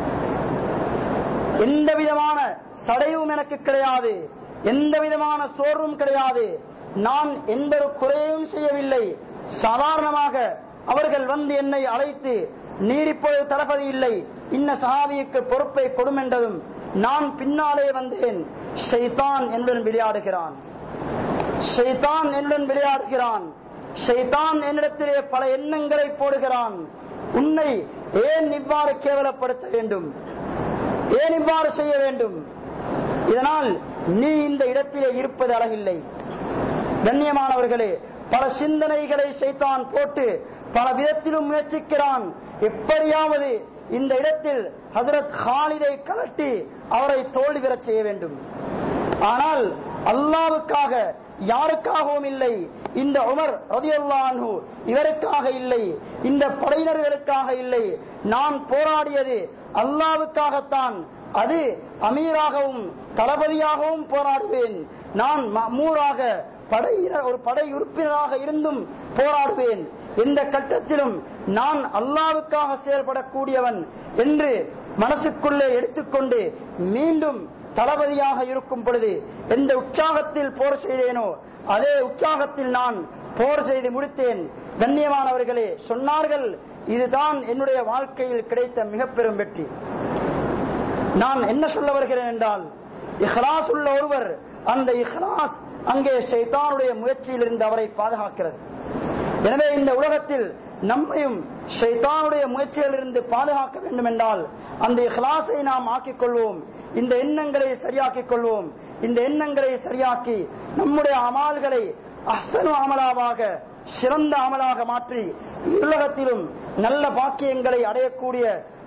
எந்த விதமான சடையும் எனக்கு கிடையாது எந்த விதமான சோர்வும் கிடையாது நான் எந்த ஒரு குறையும் செய்யவில்லை சாதாரணமாக அவர்கள் வந்து என்னை அழைத்து நீர் இப்பொழுது தளபதி இல்லை இன்ன சஹாபிக்கு பொறுப்பை கொடும் என்றதும் நான் பின்னாலே வந்தேன் ஷைத்தான் என்னுடன் விளையாடுகிறான் ஷைத்தான் என்னுடன் விளையாடுகிறான் ஷைத்தான் என்னிடத்திலே பல எண்ணங்களை போடுகிறான் உன்னை ஏன் இவ்வாறு கேவலப்படுத்த வேண்டும் ஏன் இவ்வாறு செய்ய வேண்டும் இதனால் நீ இந்த இடத்திலே இருப்பது அழகில்லை கண்ணியமானவர்களே பல சிந்தனைகளை செய்தான் போட்டு பல விதத்திலும் முயற்சிக்கிறான் எப்படியாவது இந்த இடத்தில் ஹசரத் ஹாலிதை கலட்டி அவரை தோல்வி பெறச் செய்ய வேண்டும் ஆனால் அல்லாவுக்காக யாருக்காகவும் இல்லை இந்த உமர் ரதியல்லானு இவருக்காக இல்லை இந்த படையினர்களுக்காக இல்லை நான் போராடியது அல்லாவுக்காகத்தான் அது அமீராகவும் தளபதியாகவும் போராடுவேன் நான் மமூராக படையினர் ஒரு படை உறுப்பினராக இருந்தும் போராடுவேன் எந்த கட்டத்திலும் நான் அல்லாவுக்காக செயல்படக்கூடியவன் என்று மனசுக்குள்ளே எடுத்துக்கொண்டு மீண்டும் தளபதியாக இருக்கும் பொழுது எந்த உற்சாகத்தில் போர் செய்தேனோ அதே உற்சாகத்தில் நான் போர் செய்து முடித்தேன் கண்ணியமானவர்களே சொன்னார்கள் இதுதான் என்னுடைய வாழ்க்கையில் கிடைத்த மிக பெரும் வெற்றி நான் என்ன சொல்ல வருகிறேன் என்றால் இஹ்லாஸ் உள்ள ஒருவர் அந்த இஹ்லாஸ் அங்கே ஷைத்தானுடைய முயற்சியில் இருந்து அவரை பாதுகாக்கிறது எனவே இந்த உலகத்தில் நம்மையும் ஷைத்தானுடைய முயற்சிகளிலிருந்து பாதுகாக்க வேண்டும் என்றால் அந்த இஹ்லாஸை நாம் ஆக்கிக் கொள்வோம் இந்த எண்ணங்களை சரியாக்கிக் கொள்வோம் இந்த எண்ணங்களை சரியாக்கி நம்முடைய அமால்களை அஹ்சனு அமலாவாக சிறந்த அமலாக மாற்றி உலகத்திலும் நல்ல பாக்கியங்களை அடையக்கூடிய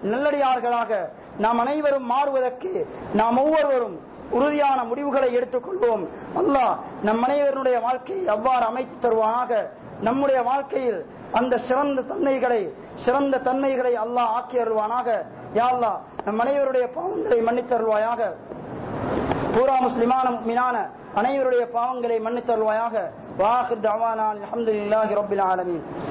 நல்லடியார்களாக நாம் அனைவரும் மாறுவதற்கு நாம் ஒவ்வொருவரும் உறுதியான முடிவுகளை எடுத்துக்கொள்வோம் அல்லாஹ் நம் அனைவருடைய வாழ்க்கையை அவ்வாறு அமைத்து தருவானாக நம்முடைய வாழ்க்கையில் அந்த சிறந்த தன்மைகளை சிறந்த தன்மைகளை அல்லாஹ் ஆக்கி அருள்வானாக யா அல்லாஹ் நம் அனைவருடைய பாவங்களை மன்னித்தருள்வாயாக பூரா முஸ்லிமான மீனான அனைவருடைய பாவங்களை மன்னித்தருள்வாயாக வாஹிர் தவானா அல்ஹம்துலில்லாஹி ரப்பில் ஆலமீன்